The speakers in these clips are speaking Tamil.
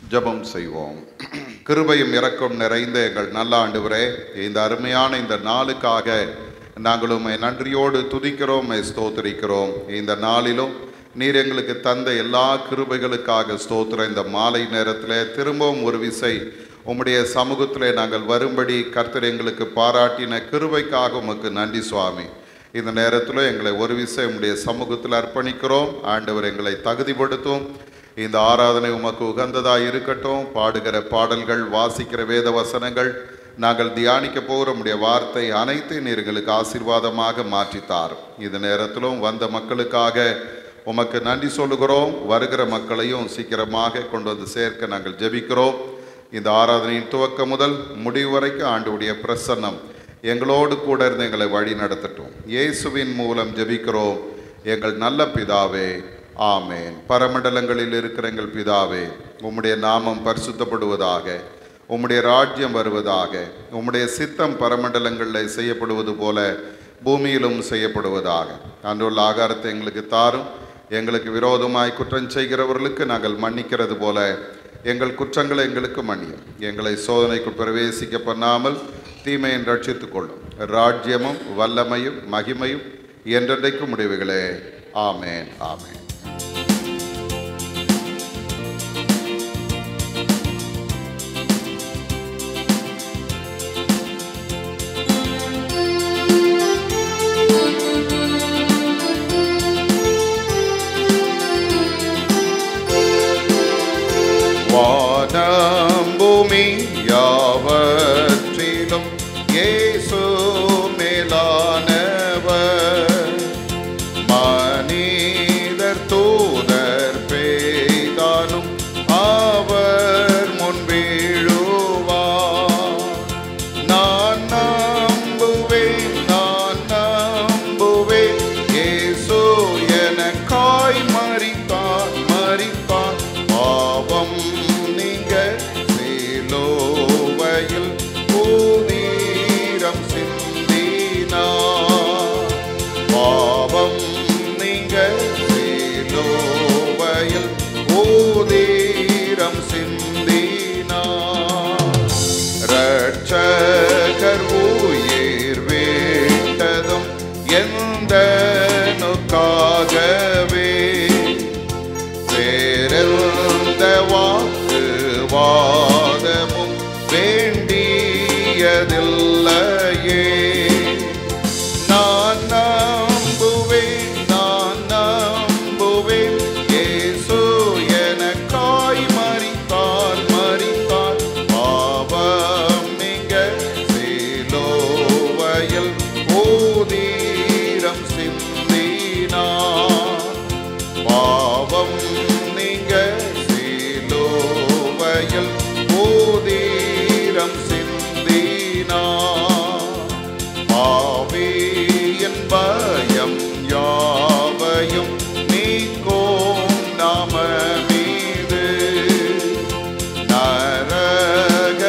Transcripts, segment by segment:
ஜெபம் செய்வோம் கிருபையும் இரக்கம் நிறைந்த எங்கள் நல்ல ஆண்டவரே இந்த அருமையான இந்த நாளுக்காக நாங்கள் உம்மை நன்றியோடு துதிக்கிறோம் உம்மை ஸ்தோத்திரிக்கிறோம் இந்த நாளிலும் நீர் எங்களுக்கு தந்த எல்லா கிருபைகளுக்காக ஸ்தோத்திரம் இந்த மாலை நேரத்தில் திரும்பவும் ஒரு விசை உம்முடைய சமூகத்திலே நாங்கள் வரும்படி கர்த்தர் எங்களுக்கு பாராட்டின கிருபைக்காக உமக்கு நன்றி சுவாமி இந்த நேரத்தில் எங்களை ஒரு விசை உம்முடைய சமூகத்தில் அர்ப்பணிக்கிறோம் ஆண்டவர் எங்களை தகுதிப்படுத்தும் இந்த ஆராதனை உமக்கு உகந்ததாக இருக்கட்டும் பாடுகிற பாடல்கள் வாசிக்கிற வேத வசனங்கள் நாங்கள் தியானிக்க போகிற உம்முடைய வார்த்தை அனைத்தையும் நீர் எங்களுக்கு ஆசீர்வாதமாக மாற்றித்தார் இந்த நேரத்திலும் வந்த மக்களுக்காக உமக்கு நன்றி சொல்லுகிறோம் வருகிற மக்களையும் சீக்கிரமாக கொண்டு வந்து சேர்க்க நாங்கள் ஜெபிக்கிறோம் இந்த ஆராதனையின் துவக்கம் முதல் முடிவு வரைக்கும் ஆண்டுடைய பிரசன்னம் எங்களோடு கூட இருந்து எங்களை வழி நடத்தட்டும் இயேசுவின் மூலம் ஜெபிக்கிறோம் எங்கள் நல்ல பிதாவே ஆமேன் பரமண்டலங்களில் இருக்கிற எங்கள் பிதாவே உம்முடைய நாமம் பரிசுத்தப்படுவதாக உம்முடைய ராஜ்யம் வருவதாக உம்முடைய சித்தம் பரமண்டலங்களில் செய்யப்படுவது போல பூமியிலும் செய்யப்படுவதாக அன்றுள்ள ஆகாரத்தை எங்களுக்கு தாரும் எங்களுக்கு விரோதமாய் குற்றம் செய்கிறவர்களுக்கு நாங்கள் மன்னிக்கிறது போல எங்கள் குற்றங்களை எங்களுக்கு மன்னியும் எங்களை சோதனைக்கு பிரவேசிக்க பண்ணாமல் தீமையை ரட்சித்துக் கொள்ளும் ராஜ்யமும் வல்லமையும் மகிமையும் என்றென்றைக்கும் முடிவுகளே ஆமேன் ஆமேன் வானம் பூமி யாவற்றிலும் இயேசு மேலானவர் மனிதர் தூதர் பேதானும் அவர் முன் வீழுவார் நான் நம்புவேன் நான் நம்புவேன் இயேசு எனக்காய் மரித்தார் மரித்தார் பாவம் நீங்க சிலுவையில் ஊதீரம் சிந்தினார் பாவம் நீங்க சிலுவையில் ஊதீரம் சிந்தினார் ரட்சகர் உயிர் விட்டதும் எந்த நோக்காகவே வேறெந்த வாக்குவாதமும் வேண்டியதில்லையே நான் நம்புவேன் நான் நம்புவேன் இயேசு எனக்காய் மரித்தார் மரித்தார் பாவம் நீங்க சிலுவையில் ஊதீரம் சிந்தினார் பாவம் நீங்க சிலுவையில் ஊதீரம் சிந்தினார் பாவியின் பயம் யாவையும் நீக்கும் நாம மீது நரக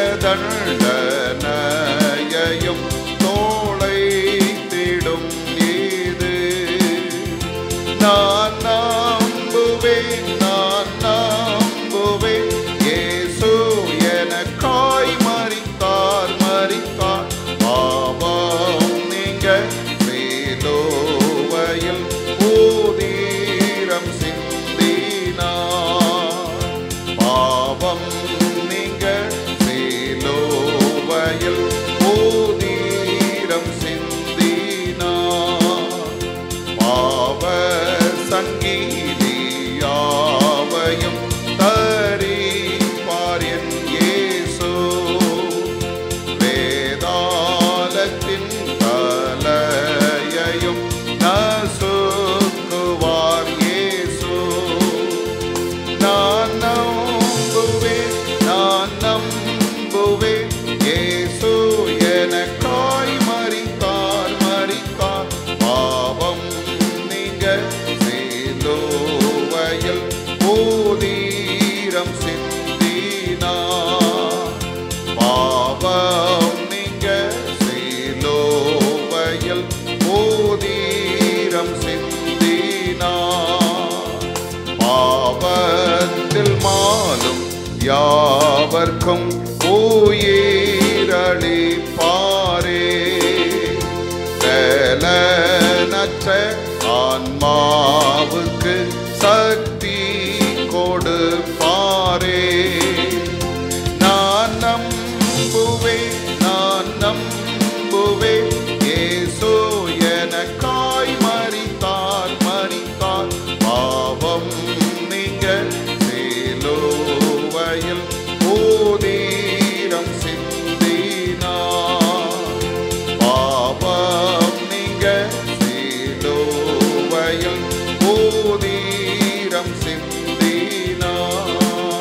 தண்டனையையும் தோளைத்திடும் இது நான் நம்புவேன் நான் நம்புவேன் இயேசு எனக்காய் மரித்தார் மரித்தார் பாவம் நீங்க சிலுவையில் ஊதீரம் சிந்தினார் பாவம் நீங்க சிலுவையில் ஊதீரம் சிந்தினார் பாவ சங்கீதியாவையும் தரிப்பார் என் இயேசு வேதாளத்தின் தலையையும் நசுக்குவார் இயேசு நான் நம்புவேன் நான் நம்புவேன் இயேசு எனக்காய் மரித்தார் மரித்தார் பாவம் நீங்க சிலுவையில் ஊதீரம் சிந்தினார் பாவம் நீங்க சிலுவையில் ஊதீரம் சிந்தினார் பாவத்தில் மாலும் யாவர்க்கும் உயிரளிப்பாரே பலனற்ற ஆன்மாவுக்கு சக்தி கொடுப்பாரே நான் நம்புவேன் நான் நம்புவேன் இயேசு எனக்காய் மரித்தார் மரித்தார் பாவம் நீங்க சிலுவையில் ஊதீரம் சிந்தினார் பாவம் நீங்க சிலுவையில் ஊதீரம் சிந்தினார்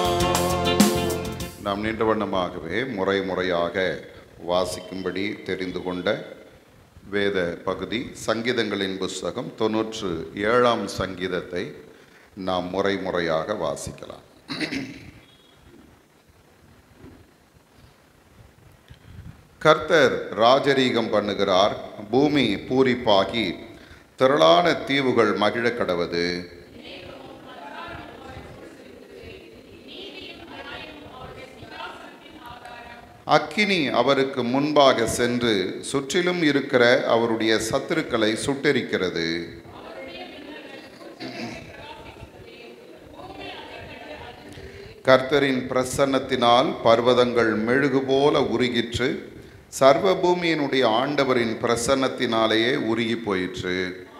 நாம் நின்ற வண்ணமாகவே முறை முறையாக வாசிக்கும்படி தெரிந்து கொண்ட வேத பகுதி சங்கீதங்களின் புஸ்தகம் தொன்னூற்று ஏழாம் சங்கீதத்தை நாம் முறை முறையாக வாசிக்கலாம் கர்த்தர் ராஜரீகம் பண்ணுகிறார் பூமி பூரிப்பாகி திரளான தீவுகள் மகிழ கடவது அக்கினி அவருக்கு முன்பாக சென்று சுற்றிலும் இருக்கிற அவருடைய சத்துருக்களை சுட்டெரிக்கிறது கர்த்தரின் பிரசன்னத்தினால் பர்வதங்கள் மெழுகு போல உருகிற்று சர்வ பூமியினுடைய ஆண்டவரின் பிரசன்னத்தினாலேயே உருகி போயிற்று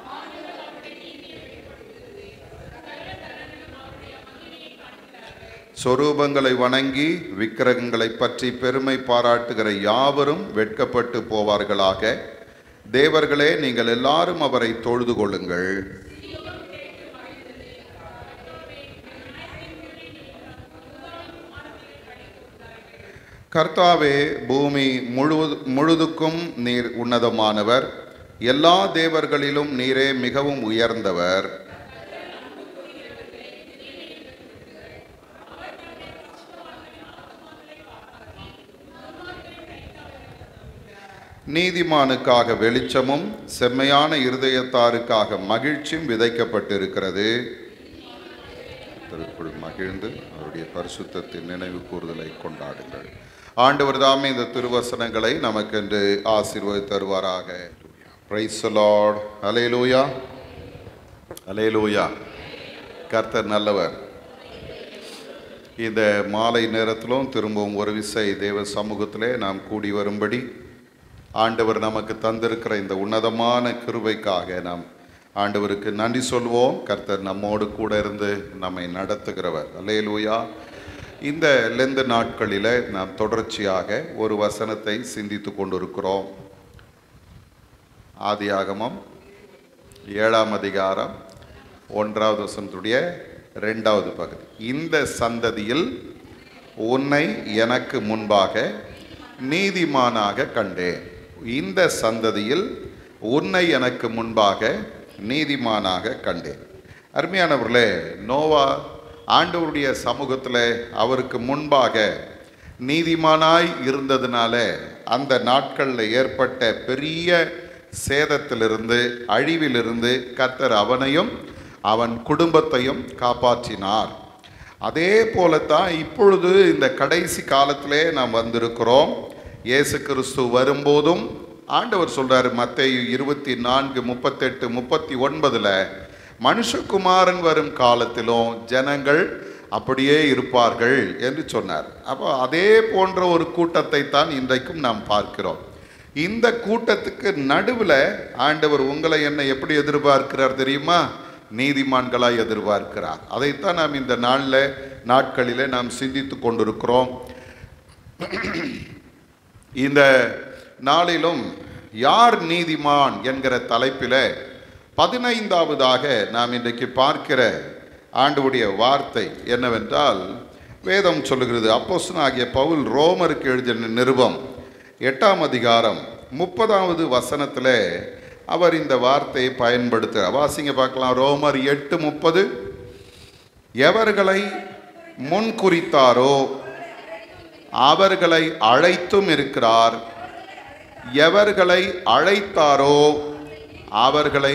சொரூபங்களை வணங்கி விக்கிரகங்களை பற்றி பெருமை பாராட்டுகிற யாவரும் வெட்கப்பட்டு போவார்களாக தேவர்களே நீங்கள் எல்லாரும் அவரை தொழுது கொள்ளுங்கள் கர்த்தாவே பூமி முழுவது முழுதுக்கும் நீர் உன்னதமானவர் எல்லா தேவர்களிலும் நீரே மிகவும் உயர்ந்தவர் நீதிமானுக்காக வெளிச்சமும் செம்மையான இருதயத்தாருக்காக மகிழ்ச்சியும் விதைக்கப்பட்டிருக்கிறது கர்த்தருக்குள் மகிழ்ந்து அவருடைய பரிசுத்தத்தின் நினைவு கூறுதலை கொண்டாடுங்கள் ஆண்டவர் தாமே இந்த திருவசனங்களை நமக்கென்று ஆசீர்வதி தருவாராக பிரைஸ் லார்ட் அலேலூயா அலேலூயா கர்த்தர் நல்லவர் இந்த மாலை நேரத்திலும் திரும்பவும் ஒரு விசை தேவ சமூகத்திலே நாம் கூடி வரும்படி ஆண்டவர் நமக்கு தந்திருக்கிற இந்த உன்னதமான கிருபைக்காக நாம் ஆண்டவருக்கு நன்றி சொல்வோம் கர்த்தர் நம்மோடு கூட இருந்து நம்மை நடத்துகிறவர் அல்லேலூயா இந்த லெந்து நாட்களில் நாம் தொடர்ச்சியாக ஒரு வசனத்தை சிந்தித்து கொண்டிருக்கிறோம் ஆதியாகமம் ஏழாம் அதிகாரம் ஒன்றாவது வசனத்துடைய ரெண்டாவது பகுதி இந்த சந்ததியில் உன்னை எனக்கு முன்பாக நீதிமானாக கண்டேன் இந்த சந்ததியில் உன்னை எனக்கு முன்பாக நீதிமானாக கண்டேன் அருமையானவர்களே நோவா ஆண்டவருடைய சமூகத்தில் அவருக்கு முன்பாக நீதிமானாய் இருந்ததுனால அந்த நாட்களில் ஏற்பட்ட பெரிய சேதத்திலிருந்து அழிவிலிருந்து கர்த்தர் அவனையும் அவன் குடும்பத்தையும் காப்பாற்றினார் அதே போலத்தான் இப்பொழுது இந்த கடைசி காலத்திலே நாம் வந்திருக்கிறோம் இயேசு கிறிஸ்து வரும்போதும் ஆண்டவர் சொல்றாரு மத்தேயு இருபத்தி நான்கு முப்பத்தெட்டு முப்பத்தி ஒன்பதுல மனுஷகுமாரன் வரும் காலத்திலும் ஜனங்கள் அப்படியே இருப்பார்கள் என்று சொன்னார் அப்போ அதே போன்ற ஒரு கூட்டத்தை தான் இன்றைக்கும் நாம் பார்க்கிறோம் இந்த கூட்டத்துக்கு நடுவில் ஆண்டவர் உங்களை என்ன எப்படி எதிர்பார்க்கிறார் தெரியுமா நீதிமான்களாய் எதிர்பார்க்கிறார் அதைத்தான் நாம் இந்த நாளில் நாட்களில் நாம் சிந்தித்து கொண்டிருக்கிறோம் இந்த நாளிலும் யார் நீதிமான் என்கிற தலைப்பில் பதினைந்தாவதாக நாம் இன்றைக்கு பார்க்கிற ஆண்டவுடைய வார்த்தை என்னவென்றால் வேதம் சொல்லுகிறது அப்போஸ்தலனாகிய பவுல் ரோமருக்கு எழுதின நிருபம் எட்டாம் அதிகாரம் முப்பதாவது வசனத்தில் அவர் இந்த வார்த்தையை பயன்படுத்த வாசிங்க பார்க்கலாம் ரோமர் எட்டு முப்பது எவர்களை முன் குறித்தாரோ அவர்களை அழைத்தும் இருக்கிறார் எவர்களை அழைத்தாரோ அவர்களை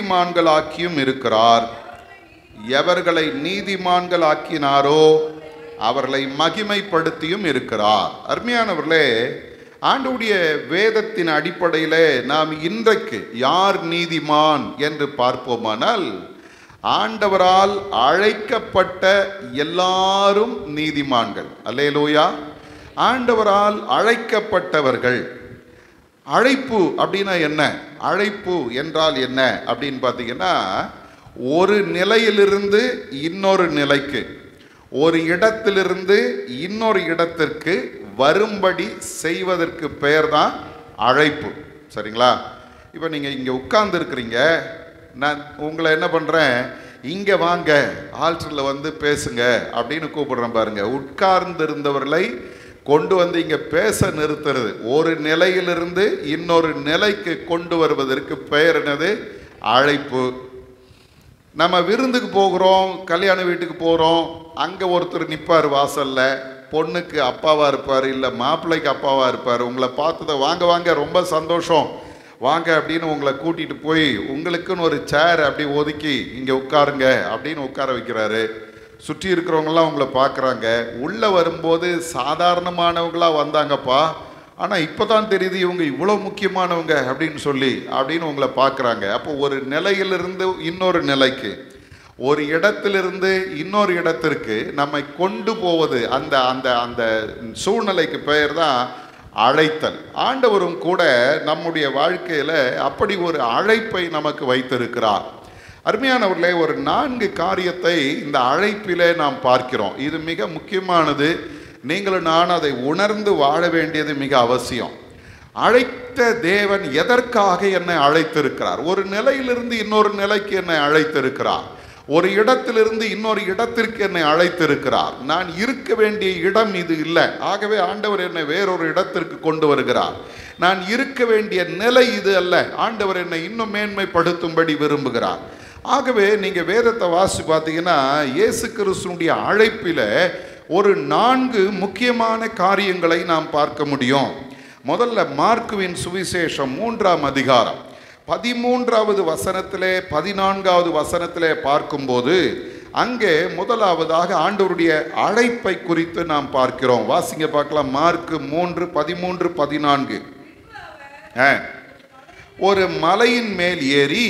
நீதிமான்களாக்கியும் இருக்கிறார் எவர்களை நீதிமான்களாக்கினாரோ அவர்களை மகிமைப்படுத்தியும் இருக்கிறார் அருமையானவர்களே ஆண்டவுடைய வேதத்தின் அடிப்படையில் நாம் இன்றைக்கு யார் நீதிமான் என்று பார்ப்போமானால் ஆண்டவரால் அழைக்கப்பட்ட எல்லாரும் நீதிமான்கள் அல்லேலூயா ஆண்டவரால் அழைக்கப்பட்டவர்கள் அழைப்பு அப்படின்னா என்ன அழைப்பு என்றால் என்ன அப்படின்னு பார்த்தீங்கன்னா ஒரு நிலையிலிருந்து இன்னொரு நிலைக்கு ஒரு இடத்திலிருந்து இன்னொரு இடத்திற்கு வரும்படி செய்வதற்கு பெயர் தான் அழைப்பு சரிங்களா இப்போ நீங்கள் இங்கே உட்கார்ந்து இருக்கிறீங்க நான் உங்களை என்ன பண்ணுறேன் இங்கே வாங்க ஆல்டரில் வந்து பேசுங்க அப்படின்னு கூப்பிடுறேன் பாருங்க உட்கார்ந்து இருந்தவர்களை கொண்டு வந்து இங்கே பேச நிறுத்துறது ஒரு நிலையிலிருந்து இன்னொரு நிலைக்கு கொண்டு வருவதற்கு பெயர் என்னது அழைப்பு நம்ம விருந்துக்கு போகிறோம் கல்யாண வீட்டுக்கு போகிறோம் அங்கே ஒருத்தர் நிற்பார் வாசல்ல பொண்ணுக்கு அப்பாவாக இருப்பார் இல்லை மாப்பிள்ளைக்கு அப்பாவாக இருப்பார் உங்களை பார்த்ததை வாங்க வாங்க ரொம்ப சந்தோஷம் வாங்க அப்படின்னு உங்களை கூட்டிகிட்டு போய் உங்களுக்குன்னு ஒரு சேர் அப்படி ஒதுக்கி இங்கே உட்காருங்க அப்படின்னு உட்கார வைக்கிறாரு சுற்றி இருக்கிறவங்களாம் உங்களை பார்க்குறாங்க உள்ளே வரும்போது சாதாரணமானவங்களா வந்தாங்கப்பா ஆனால் இப்போ தான் தெரியுது இவங்க இவ்வளோ முக்கியமானவங்க அப்படின்னு சொல்லி அப்படின்னு உங்களை பார்க்குறாங்க அப்போ ஒரு நிலையிலிருந்து இன்னொரு நிலைக்கு ஒரு இடத்திலிருந்து இன்னொரு இடத்திற்கு நம்மை கொண்டு போவது அந்த அந்த அந்த சூழ்நிலைக்கு பெயர் தான் அழைத்தல் ஆண்டவரும் கூட நம்முடைய வாழ்க்கையில் அப்படி ஒரு அழைப்பை நமக்கு வைத்திருக்கிறார் அருமையானவர்களே ஒரு நான்கு காரியத்தை இந்த அழைப்பிலே நாம் பார்க்கிறோம் இது மிக முக்கியமானது நீங்களும் நான் அதை உணர்ந்து வாழ வேண்டியது மிக அவசியம் அழைத்த தேவன் எதற்காக என்னை அழைத்திருக்கிறார் ஒரு நிலையிலிருந்து இன்னொரு நிலைக்கு என்னை அழைத்திருக்கிறார் ஒரு இடத்திலிருந்து இன்னொரு இடத்திற்கு என்னை அழைத்திருக்கிறார் நான் இருக்க வேண்டிய இடம் இது இல்லை ஆகவே ஆண்டவர் என்னை வேறொரு இடத்திற்கு கொண்டு வருகிறார் நான் இருக்க வேண்டிய நிலை இது அல்ல ஆண்டவர் என்னை இன்னும் மேன்மைப்படுத்தும்படி விரும்புகிறார் ஆகவே நீங்க வேதத்தை வாசி பார்த்தீங்கன்னா இயேசு கிறிஸ்துனுடைய அழைப்பில ஒரு நான்கு முக்கியமான காரியங்களை நாம் பார்க்க முடியும் முதல்ல மார்க்குவின் சுவிசேஷம் மூன்றாம் அதிகாரம் பதிமூன்றாவது வசனத்திலே பதினான்காவது வசனத்திலே பார்க்கும்போது அங்கே முதலாவதாக ஆண்டவருடைய அழைப்பை குறித்து நாம் பார்க்கிறோம் வாசிங்க பார்க்கலாம் மார்க்கு மூன்று பதிமூன்று பதினான்கு ஆ. ஒரு மலையின் மேல் ஏறி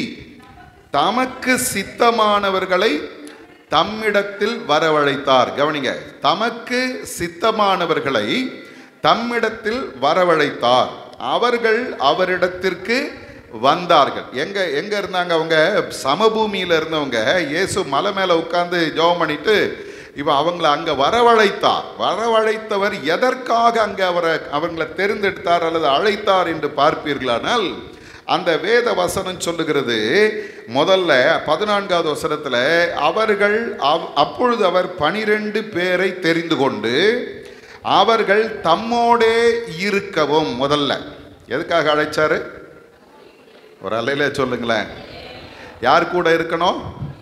தமக்கு சித்தமானவர்களை தம்மிடத்தில் வரவழைத்தார் கவனிங்க தமக்கு சித்தமானவர்களை தம்மிடத்தில் வரவழைத்தார் அவர்கள் அவரிடத்திற்கு வந்தார்கள் எங்க எங்க இருந்தாங்க அவங்க சமபூமியில இருந்தவங்க இயேசு மலை மேல உட்கார்ந்து ஜெபம் பண்ணிட்டு இவ அவங்கள அங்க வரவழைத்தார் வரவழைத்தவர் எதற்காக அங்க அவரை அவங்களை தேர்ந்தெடுத்தார் அல்லது அழைத்தார் என்று பார்ப்பீர்களானால் அந்த வேத வசனம் சொல்லுகிறது முதல்ல பதினான்காவது வசனத்துல அவர்கள் அவ்- அப்பொழுது அவர் பனிரெண்டு பேரை தெரிந்து கொண்டு அவர்கள் தம்மோடே இருக்கவும் முதல்ல எதுக்காக அழைச்சாரு ஒரு அலையில சொல்லுங்களேன் யார் கூட இருக்கணும்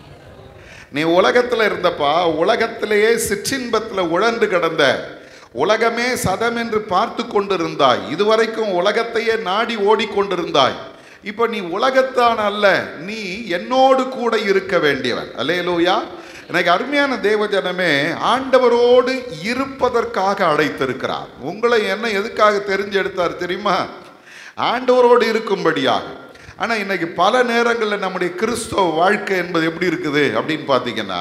நீ உலகத்தில் இருந்தப்பா உலகத்திலேயே சிற்றின்பத்தில் உழன்று கிடந்த உலகமே சதம் என்று பார்த்து கொண்டிருந்தாய் இதுவரைக்கும் உலகத்தையே நாடி ஓடிக்கொண்டிருந்தாய் இப்போ நீ உலகத்தான் அல்ல நீ என்னோடு கூட இருக்க வேண்டியவன் அல்லேலூயா எனக்கு அருமையான தேவஜனமே ஆண்டவரோடு இருப்பதற்காக அழைத்திருக்கிறார் உங்களை என்ன எதுக்காக தெரிஞ்செடுத்தார் தெரியுமா ஆண்டவரோடு இருக்கும்படியாக ஆனால் இன்னைக்கு பல நேரங்களில் நம்முடைய கிறிஸ்தவ வாழ்க்கை என்பது எப்படி இருக்குது அப்படின்னு பார்த்தீங்கன்னா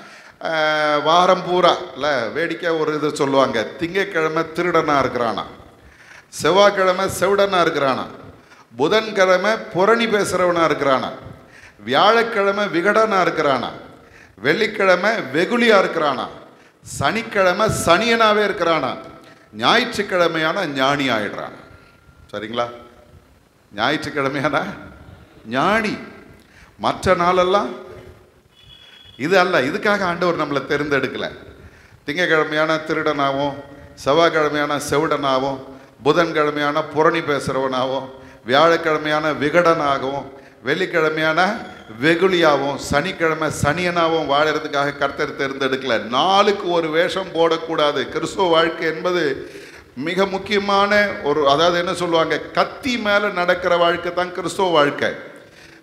ஆஹ், வாரம் பூரா இல்லை வேடிக்கை ஒரு இது சொல்லுவாங்க திங்கக்கிழமை திருடனாக இருக்கிறானா செவ்வாய்க்கிழமை செவிடனாக இருக்கிறானா புதன்கிழமை புரணி பேசுகிறவனா இருக்கிறானா வியாழக்கிழமை விகடனாக இருக்கிறானா வெள்ளிக்கிழமை வெகுளியாக இருக்கிறானா சனிக்கிழமை சனியனாவே இருக்கிறானா ஞாயிற்றுக்கிழமையான ஞானி ஆயிடுறானா சரிங்களா ஞாயிற்றுக்கிழமையான ஞானி மற்ற நாளெல்லாம் இது அல்ல இதுக்காக ஆண்டவர் நம்மளை தேர்ந்தெடுக்கல திங்கக்கிழமையான திருடனாகவும் செவ்வாய்க்கிழமையான செவிடனாகவும் புதன்கிழமையான புரணி பேசுகிறவனாகவும் வியாழக்கிழமையான விகடனாகவும் வெள்ளிக்கிழமையான வெகுளியாகவும் சனிக்கிழமை சனியனாகவும் வாழறதுக்காக கர்த்தர் தேர்ந்தெடுக்கல நாளுக்கு ஒரு வேஷம் போடக்கூடாது கிறிஸ்துவ வாழ்க்கை என்பது மிக முக்கியமான ஒரு அதாவது என்ன சொல்லுவாங்க கத்தி மேலே நடக்கிற வாழ்க்கை தான் கிறிஸ்துவ வாழ்க்கை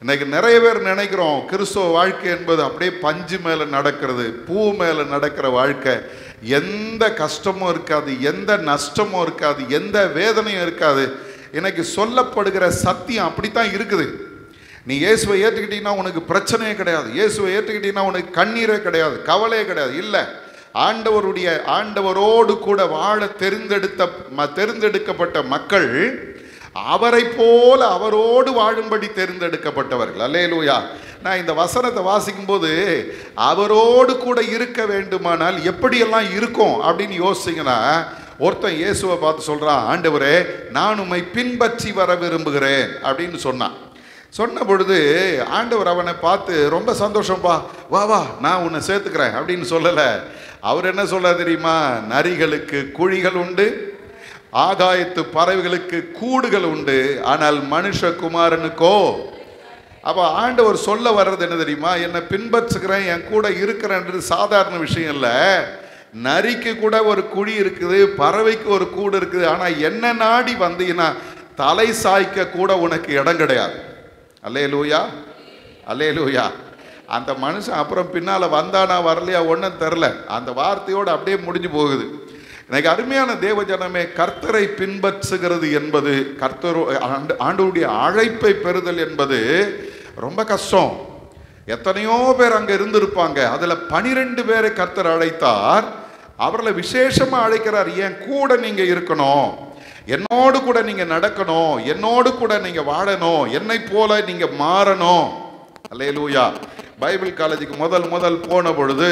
இன்னைக்கு நிறைய பேர் நினைக்கிறோம் கிறிஸ்துவ வாழ்க்கை என்பது அப்படியே பஞ்சு மேலே நடக்கிறது பூ மேலே நடக்கிற வாழ்க்கை எந்த கஷ்டமும் இருக்காது எந்த நஷ்டமும் இருக்காது எந்த வேதனையும் இருக்காது இன்னைக்கு சொல்லப்படுகிற சத்தியம் அப்படித்தான் இருக்குது நீ இயேசுவை ஏற்றுக்கிட்டீங்கன்னா உனக்கு பிரச்சனையே கிடையாது இயேசுவை ஏற்றுக்கிட்டீங்கன்னா உனக்கு கண்ணீரே கிடையாது கவலையே கிடையாது இல்லை ஆண்டவருடைய ஆண்டவரோடு கூட வாழ தெரிந்தெடுத்த ம- தெரிந்தெடுக்கப்பட்ட மக்கள் அவரை போல அவரோடு வாழும்படி தேர்ந்தெடுக்கப்பட்டவர்கள் அல்லேலூயா நான் இந்த வசனத்தை வாசிக்கும்போது அவரோடு கூட இருக்க வேண்டுமானால் எப்படியெல்லாம் இருக்கும் அப்படின்னு யோசிச்சிங்கன்னா ஒருத்தன் இயேசுவை பார்த்து சொல்றான் ஆண்டவரே நான் உம்மை பின்பற்றி வர விரும்புகிறேன் அப்படின்னு சொன்னான் சொன்ன பொழுது ஆண்டவர் அவனை பார்த்து ரொம்ப சந்தோஷம்பா வா வா நான் உன்னை சேர்த்துக்கிறேன் அப்படின்னு சொல்லலை அவர் என்ன சொல்ல தெரியுமா நரிகளுக்கு குழிகள் உண்டு ஆகாயத்து பறவைகளுக்கு கூடுகள் உண்டு ஆனால் மனுஷகுமாரனுக்கோ அப்போ ஆண்டவர் சொல்ல வர்றது என்ன தெரியுமா என்னை பின்பற்றுகிறேன் என் கூட இருக்கிறேன்றது சாதாரண விஷயம் இல்லை நரிக்கு கூட ஒரு குழி இருக்குது பறவைக்கு ஒரு கூடு இருக்குது ஆனால் என்ன நாடி வந்தீங்கன்னா தலை சாய்க்க கூட உனக்கு இடம் கிடையாது அல்லே லூயா அல்லே லூயா அந்த மனுஷன் அப்புறம் பின்னால் வந்தானா வரலையா ஒன்றும் தெரில அந்த வார்த்தையோடு அப்படியே முடிஞ்சு போகுது எனக்கு அருமையான தேவ ஜனமே கர்த்தரை பின்பற்றுகிறது என்பது கர்த்தர் ஆண்டு ஆண்டவருடைய அழைப்பை பெறுதல் என்பது ரொம்ப கஷ்டம் எத்தனையோ பேர் அங்கே இருந்திருப்பாங்க அதில் பனிரெண்டு பேரை கர்த்தர் அழைத்தார் அவர்களை விசேஷமாக அழைக்கிறார் என் கூட நீங்கள் இருக்கணும் என்னோடு கூட நீங்கள் நடக்கணும் என்னோடு கூட நீங்கள் வாழணும் என்னை போல நீங்கள் மாறணும் அல்லேலூயா பைபிள் காலேஜுக்கு முதல் முதல் போன பொழுது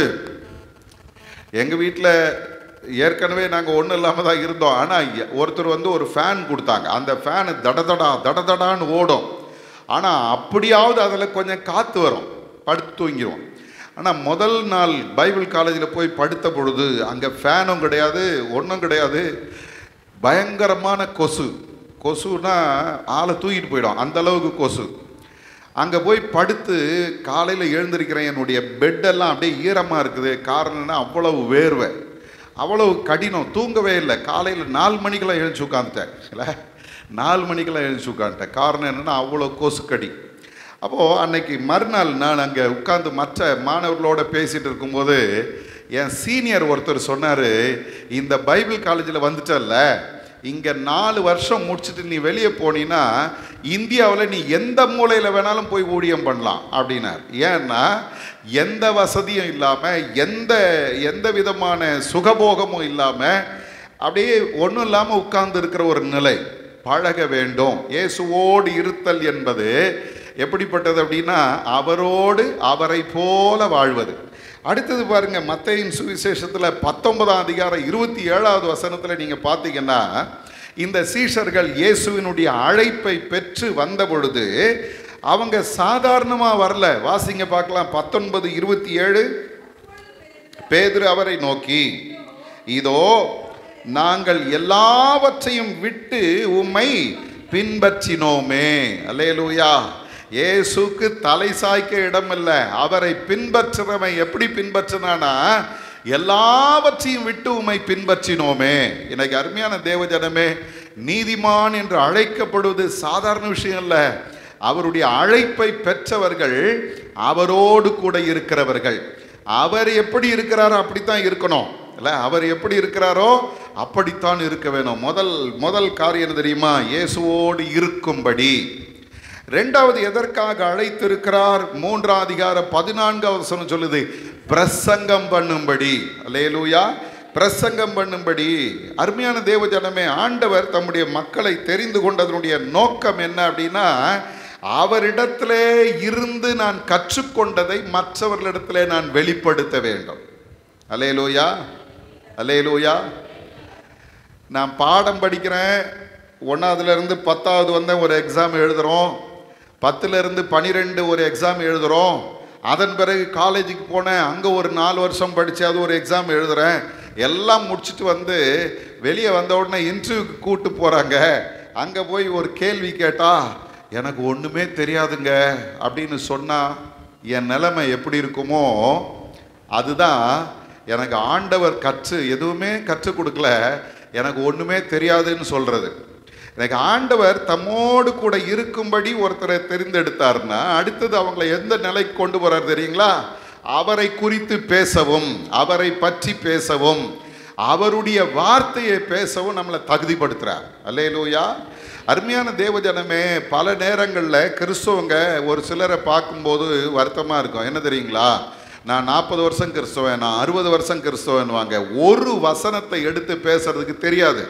எங்கள் வீட்டில் ஏற்கனவே நாங்கள் ஒன்றும் இல்லாமல் தான் இருந்தோம் ஆனால் ஒருத்தர் வந்து ஒரு ஃபேன் கொடுத்தாங்க அந்த ஃபேனு தடதடா தடதடான்னு ஓடும் ஆனால் அப்படியாவது அதில் கொஞ்சம் காற்று வரும் படுத்து தூங்கிடுவோம் ஆனால் முதல் நாள் பைபிள் காலேஜில் போய் படுத்த பொழுது அங்கே ஃபேனும் கிடையாது ஒன்றும் கிடையாது பயங்கரமான கொசு கொசுனா ஆளை தூக்கிட்டு போயிடும் அந்த அளவுக்கு கொசு அங்கே போய் படுத்து காலையில் எழுந்திருக்கிறேன் என்னுடைய பெட்டெல்லாம் அப்படியே ஈரமாக இருக்குது காரணம்னா அவ்வளவு வேர்வை அவ்வளவு கடினம் தூங்கவே இல்லை காலையில் நாலு மணிக்கெல்லாம் எழுந்து உட்காந்துட்டேன் இல்லை நாலு மணிக்கெல்லாம் எழுந்து உட்காந்துட்டேன் காரணம் என்னென்னா அவ்வளோ கொசு கடி அப்போது அன்னைக்கு மறுநாள் நான் அங்கே உட்காந்து மற்ற மாணவர்களோட பேசிகிட்டு இருக்கும்போது என் சீனியர் ஒருத்தர் சொன்னார் இந்த பைபிள் காலேஜில் வந்துட்டல்ல இங்கே நாலு வருஷம் முடிச்சுட்டு நீ வெளியே போனீன்னா இந்தியாவில் நீ எந்த மூலையில் வேணாலும் போய் ஊழியம் பண்ணலாம் அப்படின்னார் ஏன்னா எந்த வசதியும் இல்லாமல் எந்த எந்த விதமான சுகபோகமும் இல்லாமல் அப்படியே ஒன்றும் இல்லாமல் உட்கார்ந்து இருக்கிற ஒரு நிலை பழக வேண்டும் இயேசுவோடு இருத்தல் என்பது எப்படிப்பட்டது அப்படின்னா அவரோடு அவரை போல வாழ்வது அடுத்தது பாருங்க மத்தையின் சுவிசேஷத்தில் பத்தொன்பதாம் அதிகாரம் இருபத்தி ஏழாவது வசனத்தில் நீங்கள் பார்த்தீங்கன்னா இந்த சீஷர்கள் இயேசுவினுடைய அழைப்பை பெற்று வந்த பொழுது அவங்க சாதாரணமாக வரல வாசிங்க பார்க்கலாம் பத்தொன்பது இருபத்தி ஏழு பேதுரு அவரை நோக்கி இதோ நாங்கள் எல்லாவற்றையும் விட்டு உம்மை பின்பற்றினோமே அல்லேலூயா இயேசுக்கு தலை சாய்க்க இடமில்லை அவரை பின்பற்றுறவன் எப்படி பின்பற்றினானா எல்லாவற்றையும் விட்டு உம்மை பின்பற்றினோமே எனக்கு அருமையான தேவஜனமே நீதிமான் என்று அழைக்கப்படுவது சாதாரண விஷயம் இல்லை அவருடைய அழைப்பை பெற்றவர்கள் அவரோடு கூட இருக்கிறவர்கள் அவர் எப்படி இருக்கிறாரோ அப்படித்தான் இருக்கணும் இல்லை அவர் எப்படி இருக்கிறாரோ அப்படித்தான் இருக்க வேணும் முதல் முதல் காரியம் என்ன தெரியுமா இயேசுவோடு இருக்கும்படி ரெண்டாவது எதற்காக அழைத்திருக்கிறார் மூன்றாம் அதிகாரம் பதினான்காவது வசனம் சொல்லுது பிரசங்கம் பண்ணும்படி அல்லேலூயா பிரசங்கம் பண்ணும்படி அருமையான தேவ ஜனமே ஆண்டவர் தம்முடைய மக்களை தெரிந்து கொண்டதனுடைய நோக்கம் என்ன அப்படின்னா அவரிடத்திலே இருந்து நான் கற்றுக்கொண்டதை மற்றவர்களிடத்திலே நான் வெளிப்படுத்த வேண்டும் அலேலூயா அலேலூயா நான் பாடம் படிக்கிறேன் ஒன்றாவதுலேருந்து பத்தாவது வந்தேன் ஒரு எக்ஸாம் எழுதுகிறோம் பத்துலேருந்து பனிரெண்டு ஒரு எக்ஸாம் எழுதுகிறோம் அதன் பிறகு காலேஜுக்கு போனேன் அங்கே ஒரு நாலு வருஷம் படித்து அது ஒரு எக்ஸாம் எழுதுகிறேன் எல்லாம் முடிச்சுட்டு வந்து வெளியே வந்த உடனே இன்டர்வியூக்கு கூட்டு போகிறாங்க அங்கே போய் ஒரு கேள்வி கேட்டால் எனக்கு ஒன்றுமே தெரியாதுங்க அப்படின்னு சொன்னால் என் நிலைமை எப்படி இருக்குமோ அதுதான் எனக்கு ஆண்டவர் கற்று எதுவுமே கற்றுக் கொடுக்கல எனக்கு ஒன்றுமே தெரியாதுன்னு சொல்கிறது எனக்கு ஆண்டவர் தம்மோடு கூட இருக்கும்படி ஒருத்தரை தெரிந்தெடுத்தார்னா அடுத்தது அவங்களை எந்த நிலைக்கு கொண்டு போறார் தெரியுங்களா அவரை குறித்து பேசவும் அவரை பற்றி பேசவும் அவருடைய வார்த்தையை பேசவும் நம்மளை தகுதிப்படுத்துறார் அல்லேலூயா அருமையான தேவஜனமே பல நேரங்களில் கிறிஸ்தவங்க ஒரு சிலரை பார்க்கும்போது வருத்தமாக இருக்கும் என்ன தெரியுங்களா நான் நாற்பது வருஷம் கிறிஸ்தவன் நான் அறுபது வருஷம் கிறிஸ்தவன் வாங்க ஒரு வசனத்தை எடுத்து பேசுறதுக்கு தெரியாது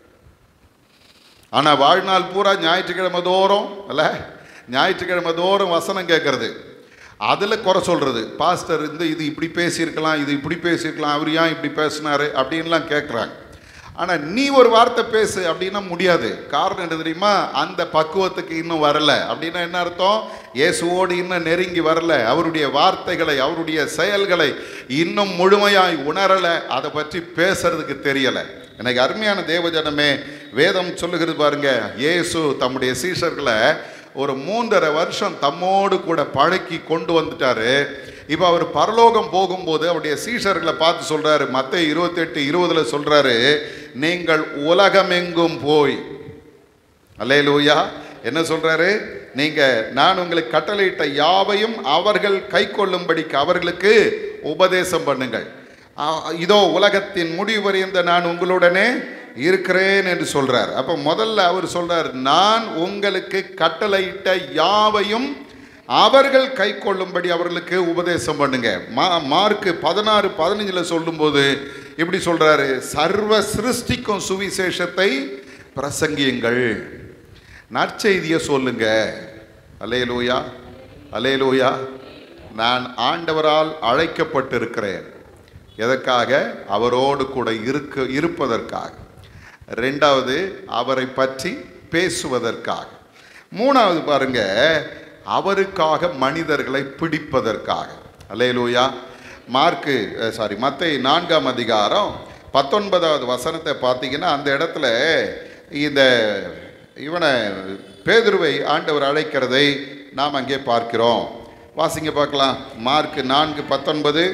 ஆனால் வாழ்நாள் பூரா ஞாயிற்றுக்கிழமை தோறும் அல்ல ஞாயிற்றுக்கிழமை தோறும் வசனம் கேட்கறது அதில் குறை சொல்கிறது பாஸ்டர் இந்த இது இப்படி பேசியிருக்கலாம் இது இப்படி பேசியிருக்கலாம் அவர் ஏன் இப்படி பேசினாரு அப்படின்லாம் கேட்குறாங்க ஆனால் நீ ஒரு வார்த்தை பேசு அப்படின்னா முடியாது காரணம் என்ன தெரியுமா அந்த பக்குவத்துக்கு இன்னும் வரல அப்படின்னா என்ன அர்த்தம் இயேசுவோடு இன்னும் நெருங்கி வரல அவருடைய வார்த்தைகளை அவருடைய செயல்களை இன்னும் முழுமையாய் உணரலை அதை பற்றி பேசுறதுக்கு தெரியலை எனக்கு அருமையான தேவஜனமே வேதம் சொல்லுகிறது பாருங்க இயேசு தம்முடைய சீஷர்களை ஒரு மூன்றரை வருஷம் தம்மோடு கூட பழக்கி கொண்டு வந்துட்டாரு இப்போ அவர் பரலோகம் போகும்போது அவருடைய சீஷர்களை பார்த்து சொல்றாரு மத்த இருபத்தெட்டு இருபதுல சொல்றாரு நீங்கள் உலகமெங்கும் போய் அல்லேலூயா என்ன சொல்றாரு நீங்க நான் உங்களுக்கு கட்டளையிட்ட யாவையும் அவர்கள் கை கொள்ளும்படிக்கு அவர்களுக்கு உபதேசம் பண்ணுங்கள் ஆ, இதோ உலகத்தின் முடிவு வரைந்த நான் உங்களுடனே இருக்கிறேன் என்று சொல்றார் அப்ப முதல்ல அவர் சொல்றார் நான் உங்களுக்கு கட்டளையிட்ட யாவையும் அவர்கள் கை கொள்ளும்படி அவர்களுக்கு உபதேசம் பண்ணுங்க மா மார்க்கு பதினாறு பதினஞ்சில் சொல்லும்போது இப்படி சொல்றாரு சர்வ சிருஷ்டிக்கும் சுவிசேஷத்தை பிரசங்கியுங்கள் நற்செய்தியை சொல்லுங்க அலேலூயா அலேலூயா நான் ஆண்டவரால் அழைக்கப்பட்டிருக்கிறேன் எதற்காக அவரோடு கூட இருக்க இருப்பதற்காக ரெண்டாவது அவரை பற்றி பேசுவதற்காக மூணாவது பாருங்க அவருக்காக மனிதர்களை பிடிப்பதற்காக அலேலூயா மார்க்கு சாரி மத்தை நான்காம் அதிகாரம் பத்தொன்பதாவது வசனத்தை பார்த்தீங்கன்னா அந்த இடத்துல இந்த இவனை பேதுருவை ஆண்டவர் அழைக்கிறதை நாம் அங்கே பார்க்கிறோம் வாசிங்க பார்க்கலாம் மார்க் நான்கு பத்தொன்பது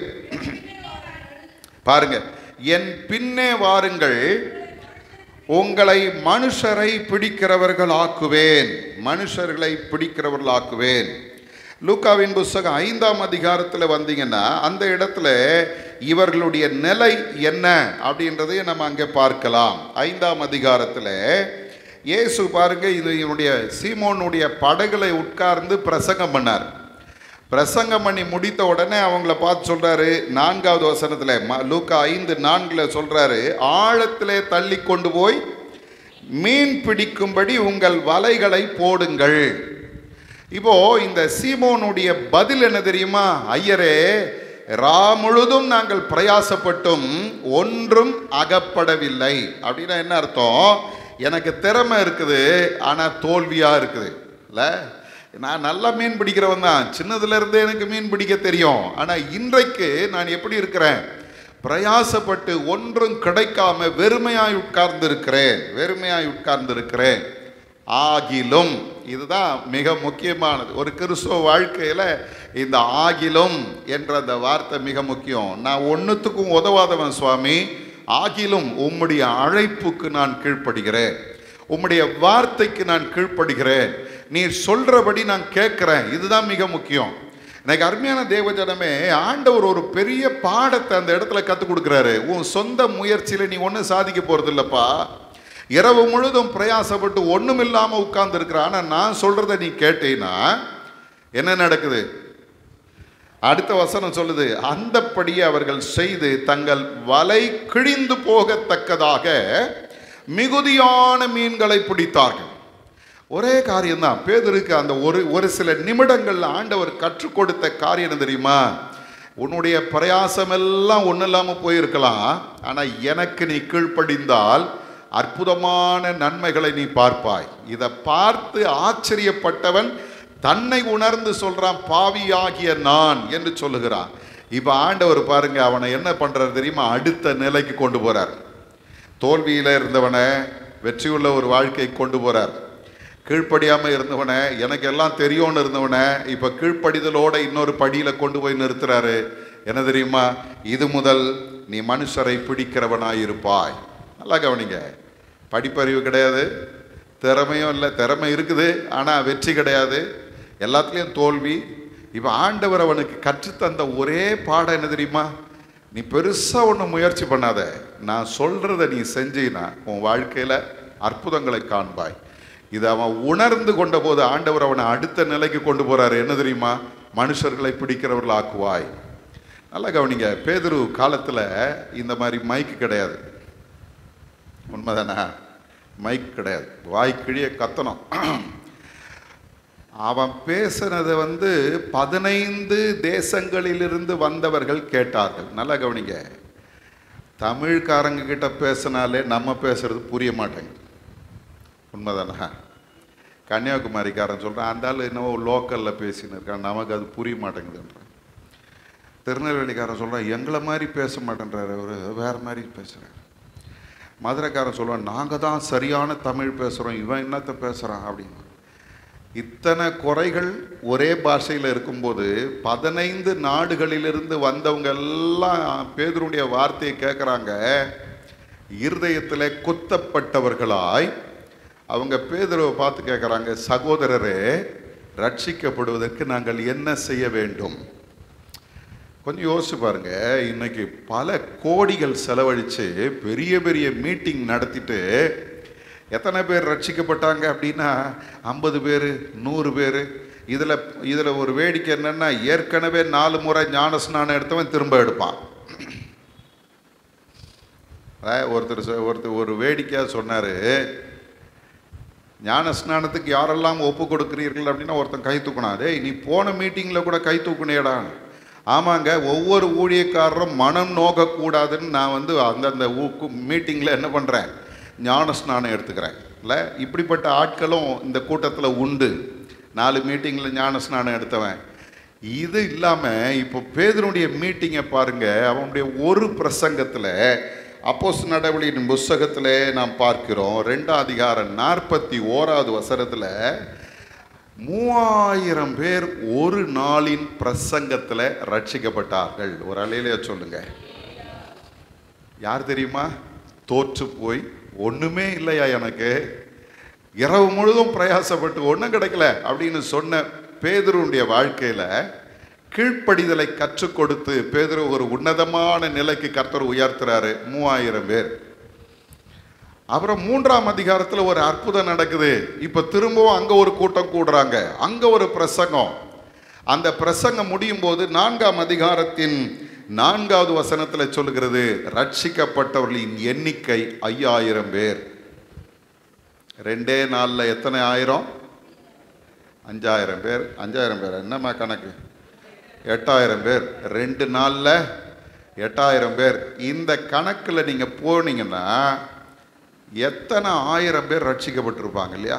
பாருங்க என் பின்னே வாருங்கள் உங்களை மனுஷரை பிடிக்கிறவர்கள் ஆக்குவேன் மனுஷர்களை பிடிக்கிறவர்கள் ஆக்குவேன் லூக்காவின் புஸ்தகம் ஐந்தாம் அதிகாரத்தில் வந்தீங்கன்னா அந்த இடத்துல இவர்களுடைய நிலை என்ன அப்படின்றதையும் நம்ம அங்கே பார்க்கலாம் ஐந்தாம் அதிகாரத்தில் இயேசு பாருங்க இது இவனுடைய சீமோனுடைய படகுல உட்கார்ந்து பிரசங்கம் பண்ணார் பிரசங்கம் பண்ணி முடித்த உடனே அவங்கள பார்த்து சொல்றாரு நான்காவது வசனத்துல ம- லூக்கா ஐந்து நான்குல சொல்றாரு ஆழத்திலே தள்ளி கொண்டு போய் மீன் பிடிக்கும்படி உங்கள் வலைகளை போடுங்கள் இப்போ இந்த சீமோனுடைய பதில் என்ன தெரியுமா ஐயரே ரா முழுதும் நாங்கள் பிரயாசப்பட்டும் ஒன்றும் அகப்படவில்லை அப்படின்னா என்ன அர்த்தம் எனக்கு திறமை இருக்குது ஆனால் தோல்வியாக இருக்குது இல்லை நான் நல்லா மீன் பிடிக்கிறவன் தான் சின்னதுல இருந்தே எனக்கு மீன் பிடிக்க தெரியும் ஆனால் இன்றைக்கு நான் எப்படி இருக்கிறேன் பிரயாசப்பட்டு ஒன்றும் கிடைக்காம வெறுமையாய் உட்கார்ந்து இருக்கிறேன் வெறுமையாய் உட்கார்ந்து இருக்கிறேன் ஆகிலும் இதுதான் மிக முக்கியமானது ஒரு கிறிஸ்துவ வாழ்க்கையில் இந்த ஆகிலும் என்ற அந்த வார்த்தை மிக முக்கியம் நான் ஒன்றுத்துக்கும் உதவாதவன் சுவாமி ஆகிலும் உம்முடைய அழைப்புக்கு நான் கீழ்ப்படுகிறேன் உம்முடைய வார்த்தைக்கு நான் கீழ்ப்படுகிறேன் நீர் சொல்றபடி நான் கேட்கிறேன் இதுதான் மிக முக்கியம் எனக்கு அருமையான தேவஜனமே ஆண்டவர் ஒரு பெரிய பாடத்தை அந்த இடத்துல கற்றுக் கொடுக்குறாரு உன் சொந்த முயற்சியில நீ ஒன்றும் சாதிக்க போறது இல்லப்பா இரவு முழுதும் பிரயாசப்பட்டு ஒன்றும் இல்லாமல் உட்கார்ந்து இருக்கிற ஆனால் நான் சொல்றதை நீ கேட்டீன்னா என்ன நடக்குது அடுத்த வசனம் சொல்லுது அந்தப்படியே அவர்கள் செய்து தங்கள் வலை கிழிந்து போகத்தக்கதாக மிகுதியான மீன்களை பிடித்தார்கள் ஒரே காரியம்தான் பேதருக்கு அந்த ஒரு ஒரு சில நிமிடங்கள்ல ஆண்டவர் கற்றுக் கொடுத்த காரியம் என்ன தெரியுமா உன்னுடைய பிரயாசம் எல்லாம் ஒன்றும் இல்லாமல் போயிருக்கலாம் ஆனால் எனக்கு நீ கீழ்ப்படிந்தால் அற்புதமான நன்மைகளை நீ பார்ப்பாய் இதை பார்த்து ஆச்சரியப்பட்டவன் தன்னை உணர்ந்து சொல்றான் பாவியாகிய நான் என்று சொல்லுகிறான் இப்போ ஆண்டவர் பாருங்க அவனை என்ன பண்றாரு தெரியுமா அடுத்த நிலைக்கு கொண்டு போறார் தோல்வியில் இருந்தவனை வெற்றியுள்ள ஒரு வாழ்க்கை கொண்டு போறார் கீழ்ப்படியாமல் இருந்தவனை எனக்கு எல்லாம் தெரியும்னு இருந்தவனை இப்போ கீழ்ப்படிதலோட இன்னொரு படியில் கொண்டு போய் நிறுத்துறாரு என்ன தெரியுமா இது முதல் நீ மனுஷரை பிடிக்கிறவனாய் இருப்பாய் நல்லா கவனிங்க படிப்பறிவு கிடையாது திறமையும் இல்லை திறமை இருக்குது ஆனால் வெற்றி கிடையாது எல்லாத்துலேயும் தோல்வி இப்போ ஆண்டவர் அவனுக்கு கற்றுத்தந்த ஒரே பாடம் என்ன தெரியுமா நீ பெருசாக ஒன்றும் முயற்சி பண்ணாத நான் சொல்கிறத நீ செஞ்சீன்னா உன் வாழ்க்கையில் அற்புதங்களை காண்பாய் இதை அவன் உணர்ந்து கொண்ட போது ஆண்டவர் அவனை அடுத்த நிலைக்கு கொண்டு போறாரு என்ன தெரியுமா மனுஷர்களை பிடிக்கிறவர்கள் ஆக்குவாய் நல்லா கவனிங்க பேதுரு காலத்தில் இந்த மாதிரி மைக்கு கிடையாது உண்மைதானே மைக் கிடையாது வாய் கிழிய கத்தணும் அவன் பேசுனதை வந்து பதினைந்து தேசங்களிலிருந்து வந்தவர்கள் கேட்டார்கள் நல்லா கவனிங்க தமிழ்காரங்க கிட்ட பேசினாலே நம்ம பேசுறது புரிய மாட்டேங்குது உண்மைதானே கன்னியாகுமரிக்காரன் சொல்கிறான் அந்த ஆள் என்னவோ லோக்கலில் பேசின்னு இருக்கான் நமக்கு அது புரிய மாட்டேங்குதுன்றான் திருநெல்வேலிக்காரன் சொல்கிறான் எங்களை மாதிரி பேச மாட்டேன்றாரு அவர் வேறு மாதிரி பேசுகிறார் மதுரைக்காரன் சொல்லுவான் நாங்கள் தான் சரியான தமிழ் பேசுகிறோம் இவன் என்னத்தை பேசுகிறான் அப்படின்னு இத்தனை குறைகள் ஒரே பாஷையில் இருக்கும்போது பதினைந்து நாடுகளிலிருந்து வந்தவங்க எல்லாம் பேதருடைய வார்த்தையை கேட்குறாங்க இருதயத்தில் குத்தப்பட்டவர்களாய் அவங்க பேதுருவை பார்த்து கேட்குறாங்க சகோதரரே ரட்சிக்கப்படுவதற்கு நாங்கள் என்ன செய்ய வேண்டும் கொஞ்சம் யோசிச்சு பாருங்க இன்னைக்கு பல கோடிகள் செலவழித்து பெரிய பெரிய மீட்டிங் நடத்திட்டு எத்தனை பேர் ரட்சிக்கப்பட்டாங்க அப்படின்னா ஐம்பது பேர் நூறு பேர் இதில் இதில் ஒரு வேடிக்கை என்னென்னா ஏற்கனவே நாலு முறை ஞான ஸ்நானம் எடுத்தவன் திரும்ப எடுப்பான் அதாவது ஒருத்தர் சொ- ஒருத்தர் ஒரு வேடிக்கையாக சொன்னார் ஞான ஸ்நானத்துக்கு யாரெல்லாம் ஒப்பு கொடுக்கிறீர்கள் அப்படின்னா ஒருத்தன் கை தூக்கினா டேய் நீ போன மீட்டிங்கில் கூட கை தூக்குனேடா ஆமாங்க ஒவ்வொரு ஊழியக்காரரும் மனம் நோகக்கூடாதுன்னு நான் வந்து அந்தந்த மீட்டிங்கில் என்ன பண்ணுறேன் ஞான ஸ்நானம் எடுத்துக்கிறேன் இல்லை இப்படிப்பட்ட ஆட்களும் இந்த கூட்டத்தில் உண்டு நாலு மீட்டிங்கில் ஞான ஸ்நானம் எடுத்தவன் இது இல்லாமல் இப்போ பேதனுடைய மீட்டிங்கை பாருங்க அவனுடைய ஒரு பிரசங்கத்தில் அப்போஸ் நடவடிக்கையின் புஸ்தகத்தில் நாம் பார்க்கிறோம் ரெண்டாம் அதிகாரம் நாற்பத்தி ஓராவது வசனத்தில் மூவாயிரம் பேர் ஒரு நாளின் பிரசங்கத்தில் ரட்சிக்கப்பட்டார்கள் ஒரு அலையிலே சொல்லுங்க யார் தெரியுமா தோற்று போய் ஒண்ணுமே இல்லையா எனக்கு இரவு முழுதும் பிரயாசப்பட்டு ஒன்றும் கிடைக்கல அப்படின்னு சொன்ன பேதுருடைய வாழ்க்கையில கீழ்ப்படிதலை கற்றுக் கொடுத்து பேதுரு ஒரு உன்னதமான நிலைக்கு கர்த்தர் உயர்த்துறாரு மூவாயிரம் பேர் அப்புறம் மூன்றாம் அதிகாரத்தில் ஒரு அற்புதம் நடக்குது இப்போ திரும்பவும் அங்கே ஒரு கூட்டம் கூடுறாங்க அங்கே ஒரு பிரசங்கம் அந்த பிரசங்கம் முடியும் போது நான்காம் அதிகாரத்தின் நான்காவது வசனத்தில் சொல்லுகிறது ரட்சிக்கப்பட்டவர்களின் எண்ணிக்கை ஐயாயிரம் பேர் ரெண்டே நாளில் எத்தனை ஆயிரம் அஞ்சாயிரம் பேர் அஞ்சாயிரம் பேர் என்னம்மா கணக்கு எட்டாயிரம் பேர் ரெண்டு நாளில் எட்டாயிரம் பேர் இந்த கணக்கில் நீங்கள் போனீங்கன்னா எத்தனை ஆயிரம் பேர் ரட்சிக்கப்பட்டிருப்பாங்க இல்லையா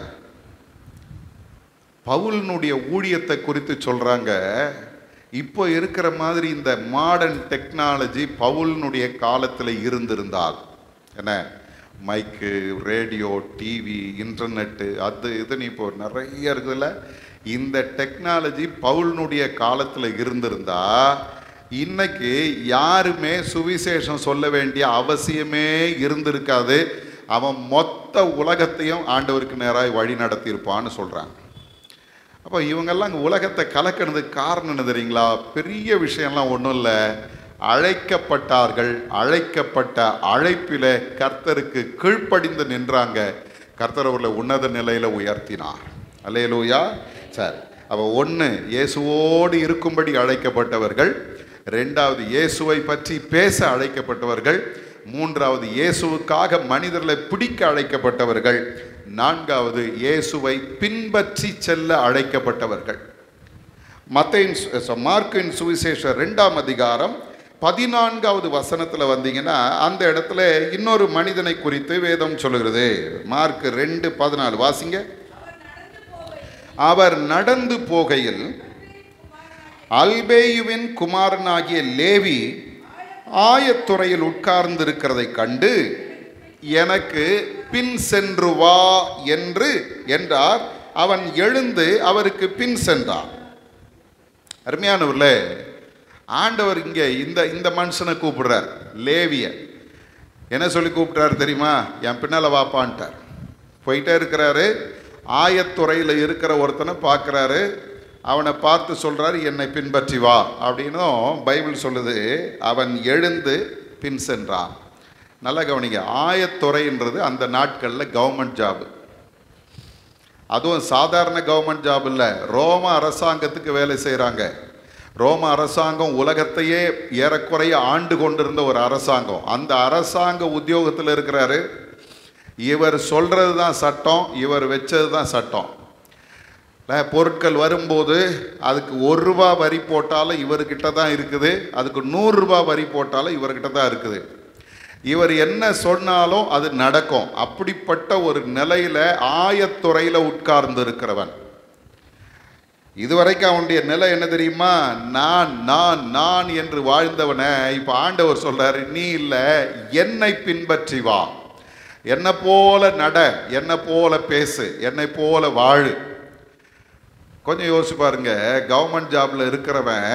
பவுலினுடைய ஊழியத்தை குறித்து சொல்றாங்க இப்போ இருக்கிற மாதிரி இந்த மாடர்ன் டெக்னாலஜி பவுலினுடைய காலத்தில் இருந்திருந்தால் என்ன மைக்கு ரேடியோ டிவி இன்டர்நெட்டு அது இதுன்னு இப்போ நிறைய இருக்குதுல்ல இந்த டெக்னாலஜி பவுலினுடைய காலத்தில் இருந்திருந்தா இன்னைக்கு யாருமே சுவிசேஷம் சொல்ல வேண்டிய அவசியமே இருந்திருக்காது அவன் மொத்த உலகத்தையும் ஆண்டவருக்கு நேராக வழி நடத்தியிருப்பான்னு சொல்கிறான் அப்போ இவங்கெல்லாம் இங்கே உலகத்தை கலக்கிறதுக்கு காரணம் என்ன தெரியுங்களா பெரிய விஷயம்லாம் ஒன்றும் இல்லை அழைக்கப்பட்டார்கள் அழைக்கப்பட்ட அழைப்பில கர்த்தருக்கு கீழ்ப்படிந்து நின்றாங்க கர்த்தர் அவர்களை உன்னத நிலையில உயர்த்தினார் அல்லேலூயா சரி அப்போ ஒன்று இயேசுவோடு இருக்கும்படி அழைக்கப்பட்டவர்கள் ரெண்டாவது இயேசுவை பற்றி பேச அழைக்கப்பட்டவர்கள் மூன்றாவது இயேசுவுக்காக மனிதர்களை பிடிக்க அழைக்கப்பட்டவர்கள் நான்காவது இயேசுவை பின்பற்றி செல்ல அழைக்கப்பட்டவர்கள் மத்தையின் சு- ச- மார்க்கின் சுவிசேஷம் ரெண்டாம் அதிகாரம் பதினான்காவது வசனத்தில் வந்தீங்கன்னா அந்த இடத்துல இன்னொரு மனிதனை குறித்து வேதம் சொல்லுகிறது மார்க் ரெண்டு பதினாலு வாசிங்க அவர் நடந்து போகையில் அல்பேயுவின் குமாரனாகிய லேவி ஆயத்துறையில் உட்கார்ந்திருக்கிறதை கண்டு எனக்கு பின் சென்று வா என்று என்றார் அவன் எழுந்து அவருக்கு பின் சென்றான் அருமையானவர்களே ஆண்டவர் இங்கே இந்த இந்த மனுஷனை கூப்பிடுறார் லேவிய என்ன சொல்லி கூப்பிட்டார் தெரியுமா என் பின்னால் வாப்பான்ட்டார் போயிட்டே இருக்கிறாரு ஆயத்துறையில் இருக்கிற ஒருத்தனை பார்க்குறாரு அவனை பார்த்து சொல்கிறாரு என்னை பின்பற்றி வா அப்படின்னும் பைபிள் சொல்லுது அவன் எழுந்து பின் சென்றான் நல்லா கவனிங்க ஆயத்துறைன்றது அந்த நாட்களில் கவர்மெண்ட் ஜாபு அதுவும் சாதாரண கவர்மெண்ட் ஜாப் இல்லை ரோம அரசாங்கத்துக்கு வேலை செய்கிறாங்க ரோம அரசாங்கம் உலகத்தையே ஏறக்குறைய ஆண்டு கொண்டிருந்த ஒரு அரசாங்கம் அந்த அரசாங்க உத்தியோகத்தில் இருக்கிறாரு இவர் சொல்கிறது தான் சட்டம் இவர் வச்சது தான் சட்டம் இல்ல, பொருட்கள் வரும்போது அதுக்கு ஒரு ரூபா வரி போட்டாலும் இவர்கிட்ட தான் இருக்குது அதுக்கு நூறுரூபா வரி போட்டாலும் இவர்கிட்ட தான் இருக்குது இவர் என்ன சொன்னாலும் அது நடக்கும் அப்படிப்பட்ட ஒரு நிலையில ஆயத்துறையில உட்கார்ந்து இருக்கிறவன் இதுவரைக்கும் அவனுடைய நிலை என்ன தெரியுமா நான் நான் நான் என்று வாழ்ந்தவனை இப்ப ஆண்டவர் சொல்றாரு நீ இல்ல என்னை பின்பற்றி வா என்னை போல நட என்னை போல பேசு என்னை போல வாழு கொஞ்சம் யோசிச்சு பாருங்க கவர்மெண்ட் ஜாப்ல இருக்கிறவன்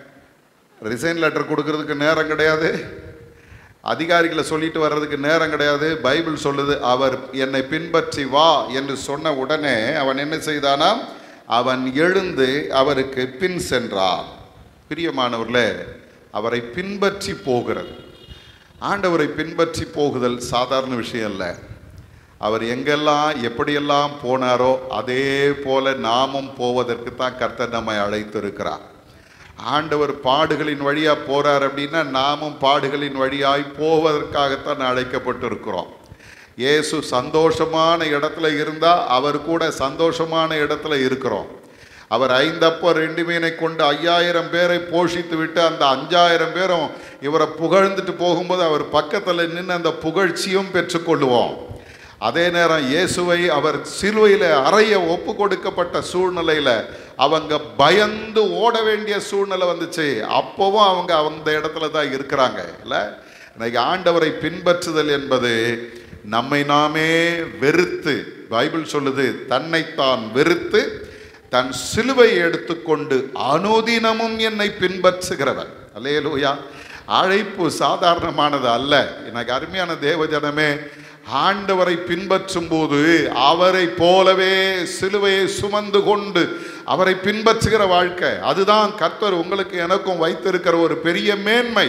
ரிசைன் லெட்டர் கொடுக்கறதுக்கு நேரம் கிடையாது அதிகாரிகளை சொல்லிட்டு வர்றதுக்கு நேரம் கிடையாது பைபிள் சொல்லுது அவர் என்னை பின்பற்றி வா என்று சொன்ன உடனே அவன் என்ன செய்தானாம் அவன் எழுந்து அவருக்கு பின் சென்றான் பிரியமானவர்களே அவரை பின்பற்றி போகிறது ஆண்டவரை பின்பற்றி போகுதல் சாதாரண விஷயம் இல்லை அவர் எங்கெல்லாம் எப்படியெல்லாம் போனாரோ அதே போல நாமும் போவதற்கு தான் கர்த்தர் நம்மை அழைத்திருக்கிறார் ஆண்டவர் பாடுகளின் வழியா போறார் அப்படின்னா நாமும் பாடுகளின் வழியாய் போவதற்காகத்தான் அழைக்கப்பட்டிருக்கிறோம் இயேசு சந்தோஷமான இடத்துல இருந்தா அவர் கூட சந்தோஷமான இடத்துல இருக்கிறோம் அவர் ஐந்தப்போ ரெண்டு மீனை கொண்டு ஐயாயிரம் பேரை போஷித்து விட்டு அந்த அஞ்சாயிரம் பேரும் இவரை புகழ்ந்துட்டு போகும்போது அவர் பக்கத்தில் நின்று அந்த புகழ்ச்சியும் பெற்றுக்கொள்ளுவோம் அதே நேரம் இயேசுவை அவர் சிலுவையில் அறைய ஒப்பு கொடுக்கப்பட்ட சூழ்நிலையில் அவங்க பயந்து ஓட வேண்டிய சூழ்நிலை வந்துச்சு அப்போவும் அவங்க அந்த இடத்துல தான் இருக்கிறாங்க இல்லை இன்னைக்கு ஆண்டவரை பின்பற்றுதல் என்பது நம்மை நாமே வெறுத்து பைபிள் சொல்லுது தன்னைத்தான் வெறுத்து தன் சிலுவை எடுத்துக்கொண்டு அனுதினமும் என்னை பின்பற்றுகிறவன் அல்லேலூயா அழைப்பு சாதாரணமானது அல்ல எனக்கு அருமையான தேவஜனமே ஆண்டவரை பின்பற்றும் போது அவரை போலவே சிலுவையை சுமந்து கொண்டு அவரை பின்பற்றுகிற வாழ்க்கை அதுதான் கர்த்தர் உங்களுக்கு எனக்கும் வைத்திருக்கிற ஒரு பெரிய மேன்மை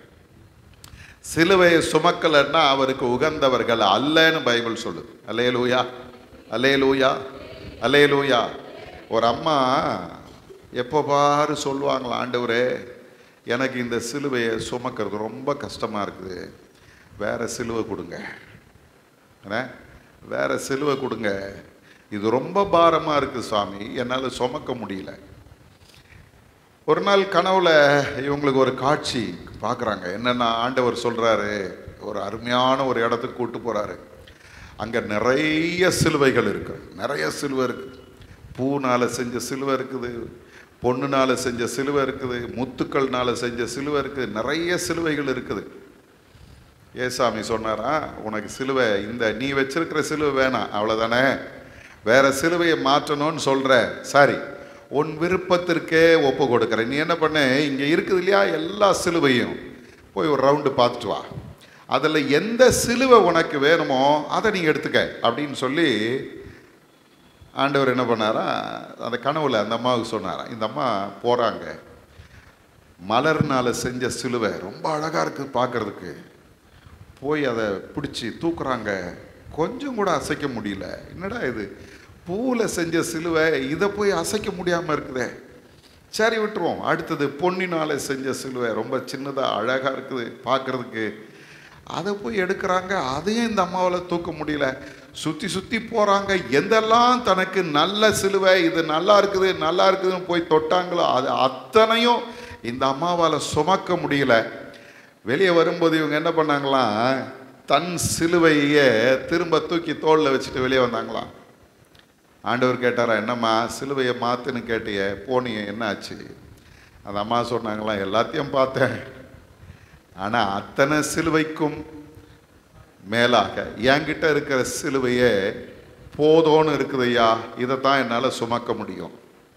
சிலுவையை சுமக்கலைன்னா அவருக்கு உகந்தவர்கள் அல்லன்னு பைபிள் சொல்லுது அல்லேலூயா அல்லேலூயா அல்லேலூயா ஒரு அம்மா எப்போ பாரு சொல்லுவாங்களா ஆண்டவரே எனக்கு இந்த சிலுவையை சுமக்கிறது ரொம்ப கஷ்டமாக இருக்குது வேற சிலுவை கொடுங்க என்ன வேற சிலுவை கொடுங்க இது ரொம்ப பாரமாக இருக்குது சுவாமி என்னால் சுமக்க முடியல ஒரு நாள் கனவுல இவங்களுக்கு ஒரு காட்சி பார்க்குறாங்க என்னென்னா ஆண்டவர் சொல்கிறாரு ஒரு அருமையான ஒரு இடத்துக்கு கூட்டு போகிறாரு அங்கே நிறைய சிலுவைகள் இருக்கு நிறைய சிலுவை இருக்குது பூனால் செஞ்ச சிலுவை இருக்குது பொண்ணுனால செஞ்ச சிலுவை இருக்குது முத்துக்கள்னால செஞ்ச சிலுவை இருக்குது நிறைய சிலுவைகள் இருக்குது ஏசாமி சொன்னாரா உனக்கு சிலுவை இந்த நீ வச்சிருக்கிற சிலுவை வேணாம் அவ்வளோதானே வேற சிலுவையை மாற்றணும்னு சொல்ற சரி உன் விருப்பத்திற்கே ஒப்பு கொடுக்குறேன் நீ என்ன பண்ண இங்கே இருக்குது இல்லையா எல்லா சிலுவையும் போய் ஒரு ரவுண்டு பார்த்துட்டு வா அதில் எந்த சிலுவை உனக்கு வேணுமோ அதை நீ எடுத்துக்க அப்படின்னு சொல்லி ஆண்டவர் என்ன பண்ணாரா அந்த கனவுல அந்த அம்மாவுக்கு சொன்னாராம் இந்த அம்மா போகிறாங்க மலர்னால செஞ்ச சிலுவை ரொம்ப அழகாக இருக்குது பார்க்கறதுக்கு போய் அதை பிடிச்சி தூக்குறாங்க கொஞ்சம் கூட அசைக்க முடியல என்னடா இது பூவில் செஞ்ச சிலுவை இதை போய் அசைக்க முடியாமல் இருக்குதே சரி விட்டுருவோம் அடுத்தது பொன்னினால செஞ்ச சிலுவை ரொம்ப சின்னதாக அழகாக இருக்குது பார்க்கறதுக்கு அதை போய் எடுக்கிறாங்க அதையும் இந்த அம்மாவால் தூக்க முடியல சுற்றி சுற்றி போகிறாங்க எந்தெல்லாம் தனக்கு நல்ல சிலுவை இது நல்லா இருக்குது நல்லா இருக்குதுன்னு போய் தொட்டாங்களோ அது அத்தனையும் இந்த அம்மாவால் சுமக்க முடியல வெளியே வரும்போது இவங்க என்ன பண்ணாங்களாம் தன் சிலுவையே திரும்ப தூக்கி தோளில் வச்சுட்டு வெளியே வந்தாங்களாம் ஆண்டவர் கேட்டாரா என்னம்மா சிலுவையை மாத்துன்னு கேட்டியே போனியே என்ன ஆச்சு அந்த அம்மா சொன்னாங்களாம் எல்லாத்தையும் பார்த்தேன் ஆனால் அத்தனை சிலுவைக்கும் மேலாக என்கிட்ட இருக்கிற சிலுவையே போதோன்னு இருக்குதையா இதைத்தான் என்னால் சுமக்க முடியும்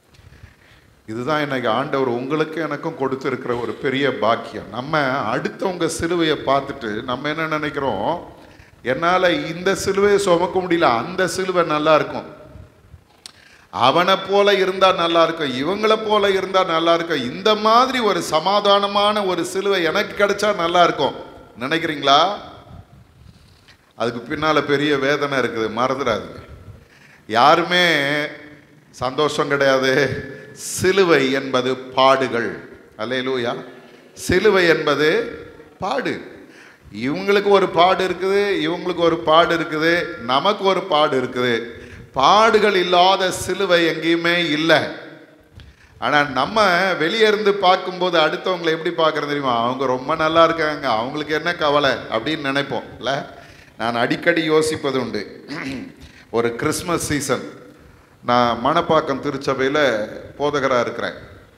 இதுதான் இன்னைக்கு ஆண்டவர் உங்களுக்கு எனக்கும் கொடுத்துருக்கிற ஒரு பெரிய பாக்கியம் நம்ம அடுத்தவங்க சிலுவையை பார்த்துட்டு நம்ம என்ன நினைக்கிறோம் என்னால் இந்த சிலுவையை சுமக்க முடியல அந்த சிலுவை நல்லா இருக்கும் அவனை போல இருந்தா நல்லா இருக்கும் இவங்கள போல இருந்தா நல்லா இருக்கும் இந்த மாதிரி ஒரு சமாதானமான ஒரு சிலுவை எனக்கு கிடைச்சா நல்லா இருக்கும் நினைக்கிறீங்களா அதுக்கு பின்னால பெரிய வேதனை இருக்குது மறந்துடாதீங்க யாருமே சந்தோஷம் கிடையாது சிலுவை என்பது பாடுகள் அல்லேலூயா சிலுவை என்பது பாடு இவங்களுக்கு ஒரு பாடு இருக்குது இவங்களுக்கு ஒரு பாடு இருக்குது நமக்கு ஒரு பாடு இருக்குது பாடுகள் இல்லாத சிலுவை எங்கேயுமே இல்லை ஆனால் நம்ம வெளியே இருந்து பார்க்கும்போது அடுத்தவங்களை எப்படி பார்க்குறது தெரியுமா அவங்க ரொம்ப நல்லா இருக்காங்க அவங்களுக்கு என்ன கவலை அப்படின்னு நினைப்போம் இல்லை நான் அடிக்கடி யோசிப்பது உண்டு ஒரு கிறிஸ்மஸ் சீசன் நான் மணப்பாக்கம் திருச்சபையில் போதகராக இருக்கிறேன்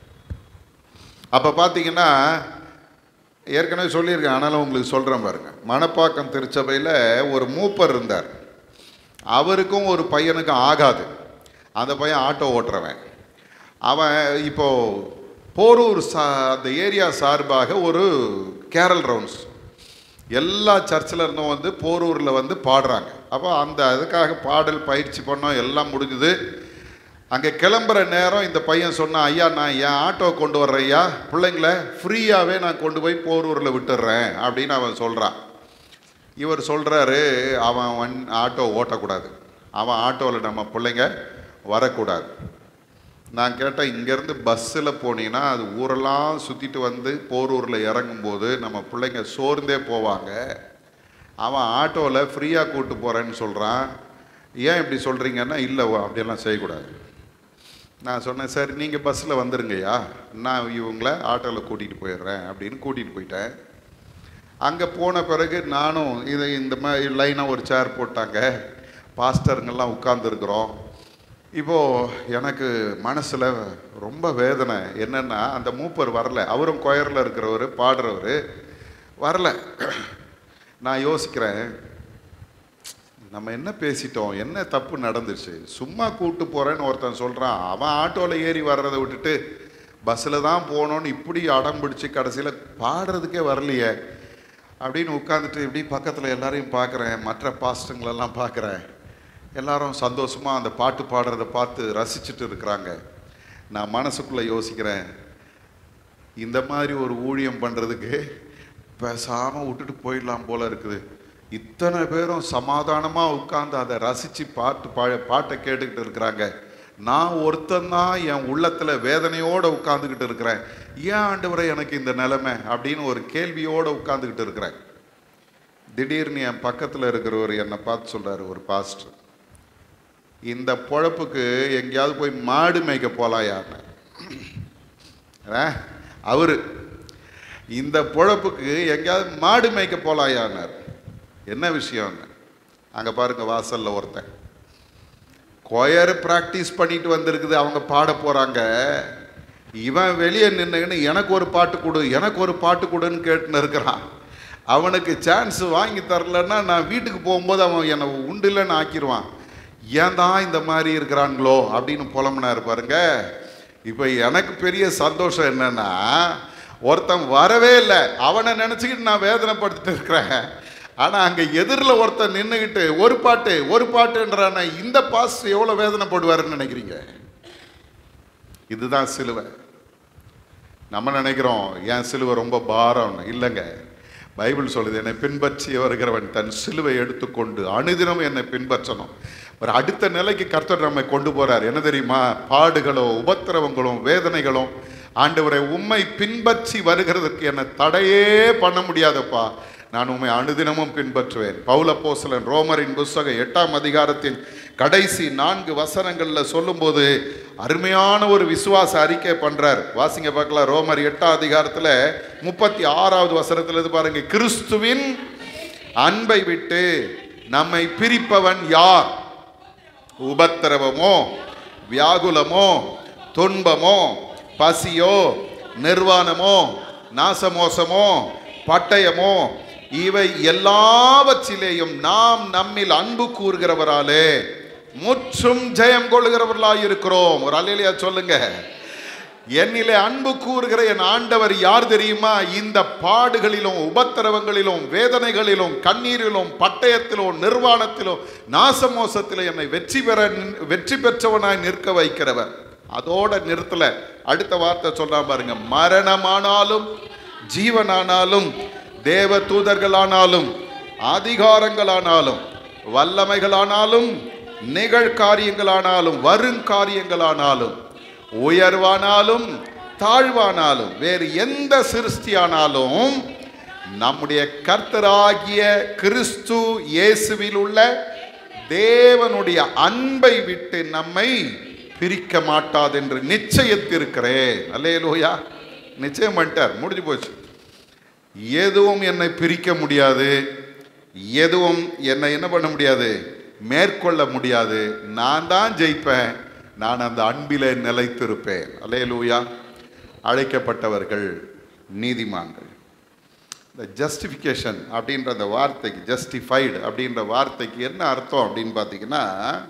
அப்போ பார்த்தீங்கன்னா ஏற்கனவே சொல்லியிருக்கேன் ஆனாலும் உங்களுக்கு சொல்கிறேன் பாருங்க மணப்பாக்கம் திருச்சபையில் ஒரு மூப்பர் இருந்தார் அவருக்கும் ஒரு பையனுக்கும் ஆகாது அந்த பையன் ஆட்டோ ஓட்டுறவன் அவன் இப்போ போரூர் சா அந்த ஏரியா சார்பாக ஒரு கேரல் ரவுண்ட்ஸ் எல்லா சர்ச்சில் இருந்தும் வந்து போரூரில் வந்து பாடுறாங்க அப்போ அந்த அதுக்காக பாடல் பயிற்சி பண்ணோம் எல்லாம் முடிஞ்சுது அங்கே கிளம்புற நேரம் இந்த பையன் சொன்னான் ஐயா நான் என் ஆட்டோ கொண்டு வர்றேன் ஐயா பிள்ளைங்கள ஃப்ரீயாகவே நான் கொண்டு போய் போரூரில் விட்டுடுறேன் அப்படின்னு அவன் சொல்கிறான் இவர் சொல்கிறாரு அவன் வன் ஆட்டோ ஓட்டக்கூடாது அவன் ஆட்டோவில் நம்ம பிள்ளைங்க வரக்கூடாது நான் கேட்டேன் இங்கேருந்து பஸ்ஸில் போனீங்கன்னா அது ஊரெல்லாம் சுற்றிட்டு வந்து போரூரில் இறங்கும்போது நம்ம பிள்ளைங்க சோர்ந்தே போவாங்க அவன் ஆட்டோவில் ஃப்ரீயாக கூட்டு போகிறேன்னு சொல்கிறான் ஏன் இப்படி சொல்கிறீங்கன்னா இல்லை அப்படியெல்லாம் செய்யக்கூடாது நான் சொன்னேன் சரி நீங்கள் பஸ்ஸில் வந்துருங்கய்யா நான் இவங்கள ஆட்டோவில் கூட்டிகிட்டு போயிடுறேன் அப்படின்னு கூட்டிகிட்டு போயிட்டேன் அங்கே போன பிறகு நானும் இது இந்த மாதிரி லைனாக ஒரு சேர் போட்டாங்க பாஸ்டருங்கெல்லாம் உட்காந்துருக்குறோம் இப்போது எனக்கு மனசில் ரொம்ப வேதனை என்னென்னா அந்த மூப்பர் வரல அவரும் கொயரில் இருக்கிறவர் பாடுறவர் வரல நான் யோசிக்கிறேன் நம்ம என்ன பேசிட்டோம் என்ன தப்பு நடந்துச்சு சும்மா கூட்டு போகிறேன்னு ஒருத்தன் சொல்கிறான் அவன் ஆட்டோவில் ஏறி வர்றதை விட்டுட்டு பஸ்ஸில் தான் போகணுன்னு இப்படி அடம் பிடிச்சி கடைசியில் பாடுறதுக்கே வரலையே அப்படின்னு உட்காந்துட்டு இப்படி பக்கத்தில் எல்லாரையும் பார்க்குறேன் மற்ற பாஸ்டங்களெல்லாம் பார்க்குறேன் எல்லாரும் சந்தோஷமாக அந்த பாட்டு பாடுறதை பார்த்து ரசிச்சுட்டு இருக்கிறாங்க நான் மனசுக்குள்ளே யோசிக்கிறேன் இந்த மாதிரி ஒரு ஊழியம் பண்ணுறதுக்கு பேசாமல் விட்டுட்டு போயிடலாம் போல இருக்குது இத்தனை பேரும் சமாதானமாக உட்கார்ந்து அதை ரசித்து பாட்டு பா பாட்டை கேட்டுக்கிட்டு இருக்கிறாங்க நான் ஒருத்தந்தான் என் உள்ளத்தில் வேதனையோடு உட்காந்துக்கிட்டு இருக்கிறேன் ஏன் ஆண்டவரை எனக்கு இந்த நிலைமை அப்படின்னு ஒரு கேள்வியோடு உட்காந்துக்கிட்டு இருக்கிறேன் திடீர்னு என் பக்கத்தில் இருக்கிறவர் என்னை பார்த்து சொல்கிறாரு ஒரு பாஸ்டர் இந்த பொழப்புக்கு எங்கேயாவது போய் மாடு மேய்க்க போகலாம் அவரு இந்த பொழப்புக்கு எங்கேயாவது மாடு மேய்க்க போலாயானார் என்ன விஷயம்னு அங்கே பாருங்க வாசல்ல ஒருத்தன் கொயர் ப்ராக்டிஸ் பண்ணிட்டு வந்திருக்குது அவங்க பாட போகிறாங்க இவன் வெளியே நின்றுன்னு எனக்கு ஒரு பாட்டு கொடு எனக்கு ஒரு பாட்டு கொடுன்னு கேட்டுன்னு இருக்கிறான் அவனுக்கு சான்ஸ் வாங்கி தரலன்னா நான் வீட்டுக்கு போகும்போது அவன் என்னை உண்டுலன்னு ஆக்கிடுவான் ஏன் தான் இந்த மாதிரி இருக்கிறாங்களோ அப்படின்னு புலம்புனாரு பாருங்க இப்போ எனக்கு பெரிய சந்தோஷம் என்னன்னா ஒருத்தன் வரவே இல்லை அவனை நினச்சிக்கிட்டு நான் வேதனைப்படுத்திட்டு இருக்கிறேன் ஆனால் அங்கே எதிரில் ஒருத்தன் நின்றுக்கிட்டு ஒரு பாட்டு ஒரு பாட்டுன்றான இந்த பாஸ் எவ்வளோ வேதனைப்படுவாருன்னு நினைக்கிறீங்க இதுதான் சிலுவை நம்ம நினைக்கிறோம் என் சிலுவை ரொம்ப பாரம் இல்லைங்க பைபிள் சொல்லுது என்னை பின்பற்றி வருகிறவன் தன் சிலுவை எடுத்துக்கொண்டு அனுதினம் என்னை பின்பற்றணும் ஒரு அடுத்த நிலைக்கு கர்த்தர் நம்மை கொண்டு போறார் என்ன தெரியுமா பாடுகளோ உபத்திரவங்களும் வேதனைகளும் ஆண்டவரை உண்மை பின்பற்றி வருகிறதுக்கு என்னை தடையே பண்ண முடியாதப்பா நான் உண்மை அனுதினமும் பின்பற்றுவேன் பௌலப்போசலன் ரோமரின் புஸ்தகம் எட்டாம் அதிகாரத்தின் கடைசி நான்கு வசனங்களில் சொல்லும்போது அருமையான ஒரு விசுவாச அறிக்கை பண்றார் வாசிங்க பார்க்கலாம் ரோமர் எட்டாம் அதிகாரத்தில் முப்பத்தி ஆறாவது வசனத்தில் இது பாருங்க கிறிஸ்துவின் அன்பை விட்டு நம்மை பிரிப்பவன் யார் உபத்திரவமோ வியாகுலமோ துன்பமோ பசியோ நிர்வாணமோ நாசமோசமோ பட்டயமோ இவை எல்லாவற்றிலேயும் நாம் நம்மில் அன்பு கூறுகிறவராலே முற்றும் ஜெயம் கொள்கிறவர்களாய் இருக்கிறோம் ஒரு அலையிலையா சொல்லுங்க என்னிலே அன்பு கூறுகிற என் ஆண்டவர் யார் தெரியுமா இந்த பாடுகளிலும் உபத்திரவங்களிலும் வேதனைகளிலும் கண்ணீரிலும் பட்டயத்திலும் நிர்வாணத்திலும் நாசமோசத்திலும் என்னை வெற்றி பெற வெற்றி பெற்றவனாய் நிற்க வைக்கிறவர் அதோட நிறுத்தல அடுத்த வார்த்தை சொல்றான் பாருங்க மரணமானாலும் ஜீவனானாலும் தேவ தூதர்களானாலும் அதிகாரங்களானாலும் வல்லமைகளானாலும் நிகழ்காரியங்களானாலும் வருங்காரியங்களானாலும் உயர்வானாலும் தாழ்வானாலும் வேறு எந்த சிருஷ்டியானாலும் நம்முடைய கர்த்தராகிய கிறிஸ்து இயேசுவில் உள்ள தேவனுடைய அன்பை விட்டு நம்மை பிரிக்க மாட்டாது என்று நிச்சயத்திருக்கிறேன் அல்லேலூயா நிச்சயம் பண்ணிட்டார் முடிஞ்சு போச்சு எதுவும் என்னை பிரிக்க முடியாது எதுவும் என்னை என்ன பண்ண முடியாது மேற்கொள்ள முடியாது நான் தான் ஜெயிப்பேன் நான் அந்த அன்பிலே நிலைத்திருப்பேன் அல்லேலூயா அழைக்கப்பட்டவர்கள் நீதிமான்கள் இந்த ஜஸ்டிஃபிகேஷன் அப்படின்ற அந்த வார்த்தைக்கு ஜஸ்டிஃபைடு அப்படின்ற வார்த்தைக்கு என்ன அர்த்தம் அப்படின்னு பார்த்தீங்கன்னா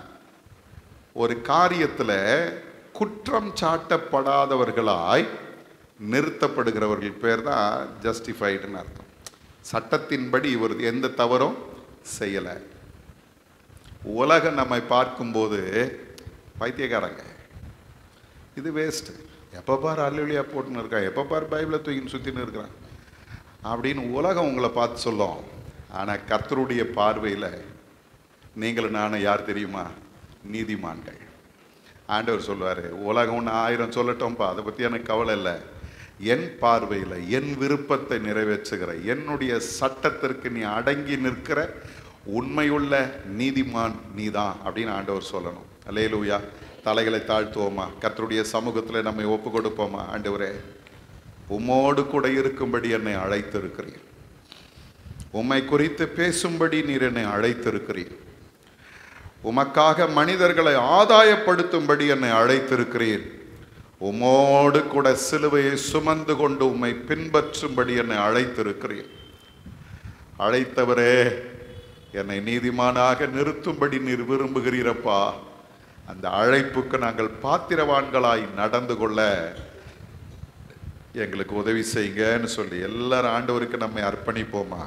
ஒரு காரியத்தில் குற்றம் சாட்டப்படாதவர்களாய் நிறுத்தப்படுகிறவர்கள் பேர் தான் ஜஸ்டிஃபைடுன்னு அர்த்தம் சட்டத்தின்படி இவர் எந்த தவறும் செய்யலை உலகம் நம்மை பார்க்கும்போது பைத்தியக்காரங்க இது வேஸ்ட்டு எப்போ பார் அல்லியா போட்டுன்னு இருக்கான் எப்போ பார் பைபிளை தூக்கின்னு சுற்றின்னு இருக்கிறான் அப்படின்னு உலகம் உங்களை பார்த்து சொல்லும் ஆனால் கர்த்தருடைய பார்வையில் நீங்களும் நானும் யார் தெரியுமா நீதிமான்கள் ஆண்டவர் சொல்லுவார் உலகம் ஒன்று ஆயிரம் சொல்லட்டோம்ப்பா அதை பற்றி எனக்கு கவலை இல்லை என் பார்வையில் என் விருப்பத்தை நிறைவேற்றுகிற என்னுடைய சட்டத்திற்கு நீ அடங்கி நிற்கிற உண்மையுள்ள நீதிமான் நீதான் அப்படின்னு ஆண்டவர் சொல்லணும் அல்லேலூயா தலைகளை தாழ்த்துவோமா கர்த்தருடைய சமூகத்தில் நம்மை ஒப்பு கொடுப்போமா ஆண்டவரே உம்மோடு கூட இருக்கும்படி என்னை அழைத்திருக்கிறீர் உம்மை குறித்து பேசும்படி நீர் என்னை அழைத்திருக்கிறீர் உமக்காக மனிதர்களை ஆதாயப்படுத்தும்படி என்னை அழைத்திருக்கிறீர் உமோடு கூட சிலுவையை சுமந்து கொண்டு உம்மை பின்பற்றும்படி என்னை அழைத்திருக்கிறீர் அழைத்தவரே என்னை நீதிமானாக நிறுத்தும்படி நீர் விரும்புகிறீரப்பா அந்த அழைப்புக்கு நாங்கள் பாத்திரவான்களாய் நடந்து கொள்ள எங்களுக்கு உதவி செய்யுங்கன்னு சொல்லி எல்லாரும் ஆண்டவருக்கு நம்மை அர்ப்பணிப்போமா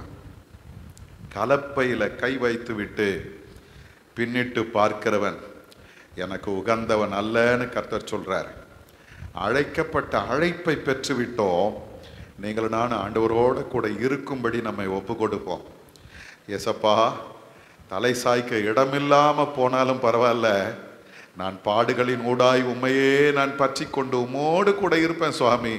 கலப்பையில் கை வைத்து விட்டு பின்னிட்டு பார்க்கிறவன் எனக்கு உகந்தவன் அல்லன்னு கர்த்தர் சொல்றார் அழைக்கப்பட்ட அழைப்பை பெற்றுவிட்டோம் நீங்கள் நான் ஆண்டவரோட கூட இருக்கும்படி நம்மை ஒப்பு கொடுப்போம் எசப்பா தலை சாய்க்க இடமில்லாம போனாலும் பரவாயில்ல நான் பாடுகளின் ஊடாய் உண்மையே நான் பற்றி கொண்டு உம்மோடு கூட இருப்பேன் சுவாமி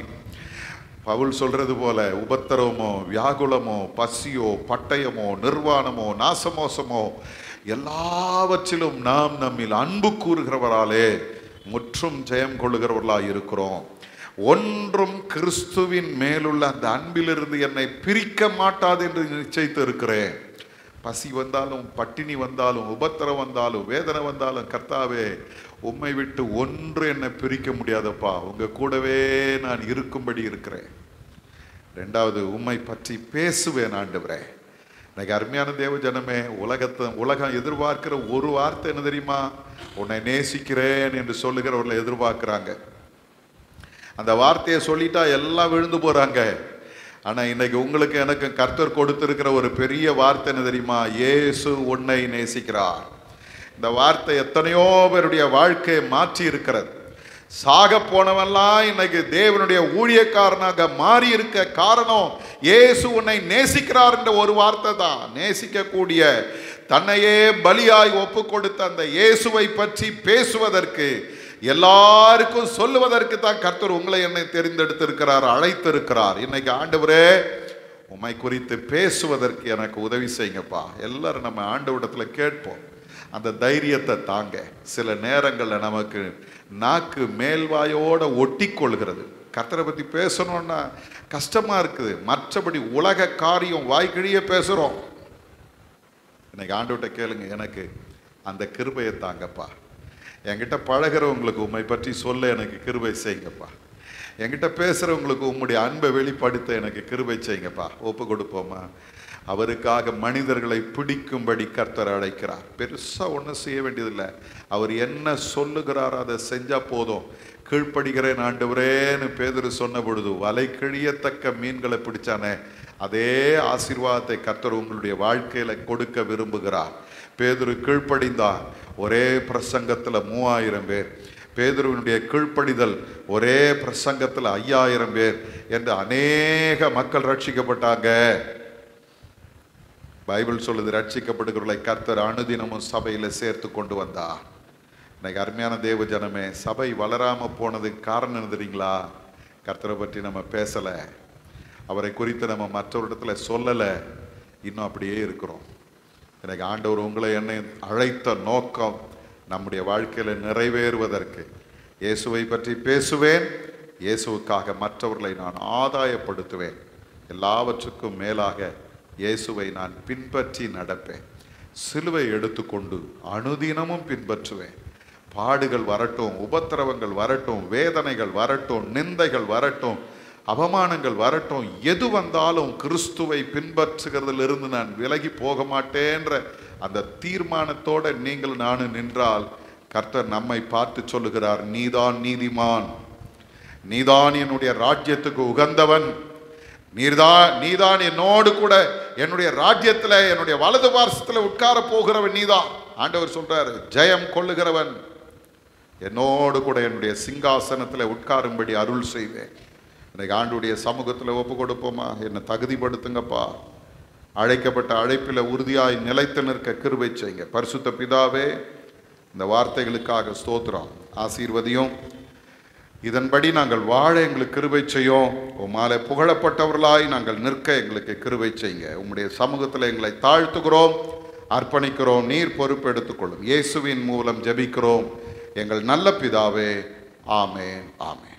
பவுல் சொல்றது போல உபத்திரவமோ வியாகுலமோ பசியோ பட்டயமோ நிர்வாணமோ நாசமோசமோ எல்லாவற்றிலும் நாம் நம்மில் அன்பு கூறுகிறவராலே முற்றும் ஜெயம் கொள்ளுகிறவர்களாய் இருக்கிறோம் ஒன்றும் கிறிஸ்துவின் மேலுள்ள அந்த அன்பிலிருந்து என்னை பிரிக்க மாட்டாது என்று நிச்சயித்து இருக்கிறேன் பசி வந்தாலும் பட்டினி வந்தாலும் உபத்திரம் வந்தாலும் வேதனை வந்தாலும் கர்த்தாவே உம்மை விட்டு ஒன்று என்னை பிரிக்க முடியாதப்பா உங்க கூடவே நான் இருக்கும்படி இருக்கிறேன் ரெண்டாவது உம்மை பற்றி பேசுவேன் ஆண்டவரே எனக்கு அருமையான தேவ ஜனமே உலகத்தை உலகம் எதிர்பார்க்கிற ஒரு வார்த்தை என்ன தெரியுமா உன்னை நேசிக்கிறேன் என்று சொல்லுகிறவர்களை எதிர்பார்க்கிறாங்க அந்த வார்த்தையை சொல்லிட்டா எல்லாம் விழுந்து போறாங்க ஆனா இன்னைக்கு உங்களுக்கு எனக்கு கர்த்தர் கொடுத்திருக்கிற ஒரு பெரிய வார்த்தை என்ன தெரியுமா இயேசு உன்னை நேசிக்கிறார் இந்த வார்த்தை எத்தனையோ பேருடைய வாழ்க்கையை மாற்றி இருக்கிறது சாக போனவன்லாம் இன்னைக்கு தேவனுடைய ஊழியக்காரனாக மாறி இருக்க காரணம் இயேசு உன்னை நேசிக்கிறார் என்ற ஒரு வார்த்தை தான் நேசிக்கக்கூடிய தன்னையே பலியாய் ஒப்பு கொடுத்த அந்த இயேசுவை பற்றி பேசுவதற்கு எல்லாருக்கும் சொல்லுவதற்கு தான் கர்த்தர் உங்களை என்னை தெரிந்தெடுத்திருக்கிறார் அழைத்திருக்கிறார் இன்னைக்கு ஆண்டவரே உம்மை குறித்து பேசுவதற்கு எனக்கு உதவி செய்யுங்கப்பா எல்லாரும் நம்ம ஆண்டவரிடத்துல கேட்போம் அந்த தைரியத்தை தாங்க சில நேரங்களில் நமக்கு நாக்கு மேல்வாயோட ஒட்டி கொள்கிறது கர்த்தரை பற்றி பேசணும்னா கஷ்டமா இருக்குது மற்றபடி உலக காரியம் வாய்க்கிழிய பேசுகிறோம் இன்னைக்கு ஆண்டவர்கிட்ட கேளுங்க எனக்கு அந்த கிருபையை தாங்கப்பா என்கிட்ட பழகிறவங்களுக்கு உண்மை பற்றி சொல்ல எனக்கு கிருபை செய்யுங்கப்பா என்கிட்ட பேசுகிறவங்களுக்கு உம்முடைய அன்பை வெளிப்படுத்த எனக்கு கிருபை செய்யுங்கப்பா ஒப்பு கொடுப்போமா அவருக்காக மனிதர்களை பிடிக்கும்படி கர்த்தர் அழைக்கிறார் பெருசாக ஒன்றும் செய்ய வேண்டியதில்லை அவர் என்ன சொல்லுகிறாரோ அதை செஞ்சால் போதும் கீழ்ப்படுகிறேன் ஆண்டவரேன்னு பேதுரு சொன்ன பொழுது வலை கிழியத்தக்க மீன்களை பிடிச்சானே அதே ஆசீர்வாதத்தை கர்த்தர் உங்களுடைய வாழ்க்கையில கொடுக்க விரும்புகிறார் பேதுரு கீழ்ப்படிந்தான் ஒரே பிரசங்கத்துல மூவாயிரம் பேர் பேதுருவினுடைய கீழ்ப்படிதல் ஒரே பிரசங்கத்துல ஐயாயிரம் பேர் என்று அநேக மக்கள் ரட்சிக்கப்பட்டாங்க பைபிள் சொல்லுது ரட்சிக்கப்படுகிறவர்களை கர்த்தர் அனுதினமும் சபையில சேர்த்து கொண்டு வந்தார் இன்னைக்கு அருமையான தேவ ஜனமே சபை வளராம போனதுக்கு காரணம் என்ன தெரியுங்களா கர்த்தரை பற்றி நம்ம பேசல அவரை குறித்து நம்ம மற்றவரிடத்துல சொல்லல இன்னும் அப்படியே இருக்கிறோம் எனக்கு ஆண்டவர் உங்களை என்னை அழைத்த நோக்கம் நம்முடைய வாழ்க்கையில நிறைவேறுவதற்கு இயேசுவை பற்றி பேசுவேன் இயேசுவுக்காக மற்றவர்களை நான் ஆதாயப்படுத்துவேன் எல்லாவற்றுக்கும் மேலாக இயேசுவை நான் பின்பற்றி நடப்பேன் சிலுவை எடுத்துக்கொண்டு அனுதினமும் பின்பற்றுவேன் பாடுகள் வரட்டும் உபத்திரவங்கள் வரட்டும் வேதனைகள் வரட்டும் நிந்தைகள் வரட்டும் அவமானங்கள் வரட்டும் எது வந்தாலும் கிறிஸ்துவை பின்பற்றுகிறதிலிருந்து நான் விலகி போக மாட்டேன்ற அந்த தீர்மானத்தோட நீங்கள் நானும் நின்றால் கர்த்தர் நம்மை பார்த்து சொல்லுகிறார் நீதான் நீதிமான் நீதான் என்னுடைய ராஜ்யத்துக்கு உகந்தவன் நீர்தான் நீதான் என்னோடு கூட என்னுடைய ராஜ்யத்துல என்னுடைய வலது பார்சத்துல உட்கார போகிறவன் நீதான் ஆண்டவர் சொல்றாரு ஜெயம் கொள்ளுகிறவன் என்னோடு கூட என்னுடைய சிங்காசனத்துல உட்காரும்படி அருள் செய்வேன் இன்னைக்கு ஆண்டுடைய சமூகத்துல ஒப்பு கொடுப்போமா என்னை தகுதிப்படுத்துங்கப்பா அழைக்கப்பட்ட அழைப்பில் உறுதியாய் நிலைத்து நிற்க கிருபை செய்யுங்க பரிசுத்த பிதாவே இந்த வார்த்தைகளுக்காக ஸ்தோத்திரம் ஆசீர்வதியும் இதன்படி நாங்கள் வாழ எங்களுக்கு கிருபை செய்யும் உம்மாலே புகழப்பட்டவர்களாய் நாங்கள் நிற்க எங்களுக்கு கிருபை செய்யுங்க உம்முடைய சமூகத்தில் எங்களை தாழ்த்துகிறோம் அர்ப்பணிக்கிறோம் நீர் பொறுப்பு எடுத்துக்கொள்ளும் இயேசுவின் மூலம் ஜெபிக்கிறோம் எங்கள் நல்ல பிதாவே ஆமென் ஆமென்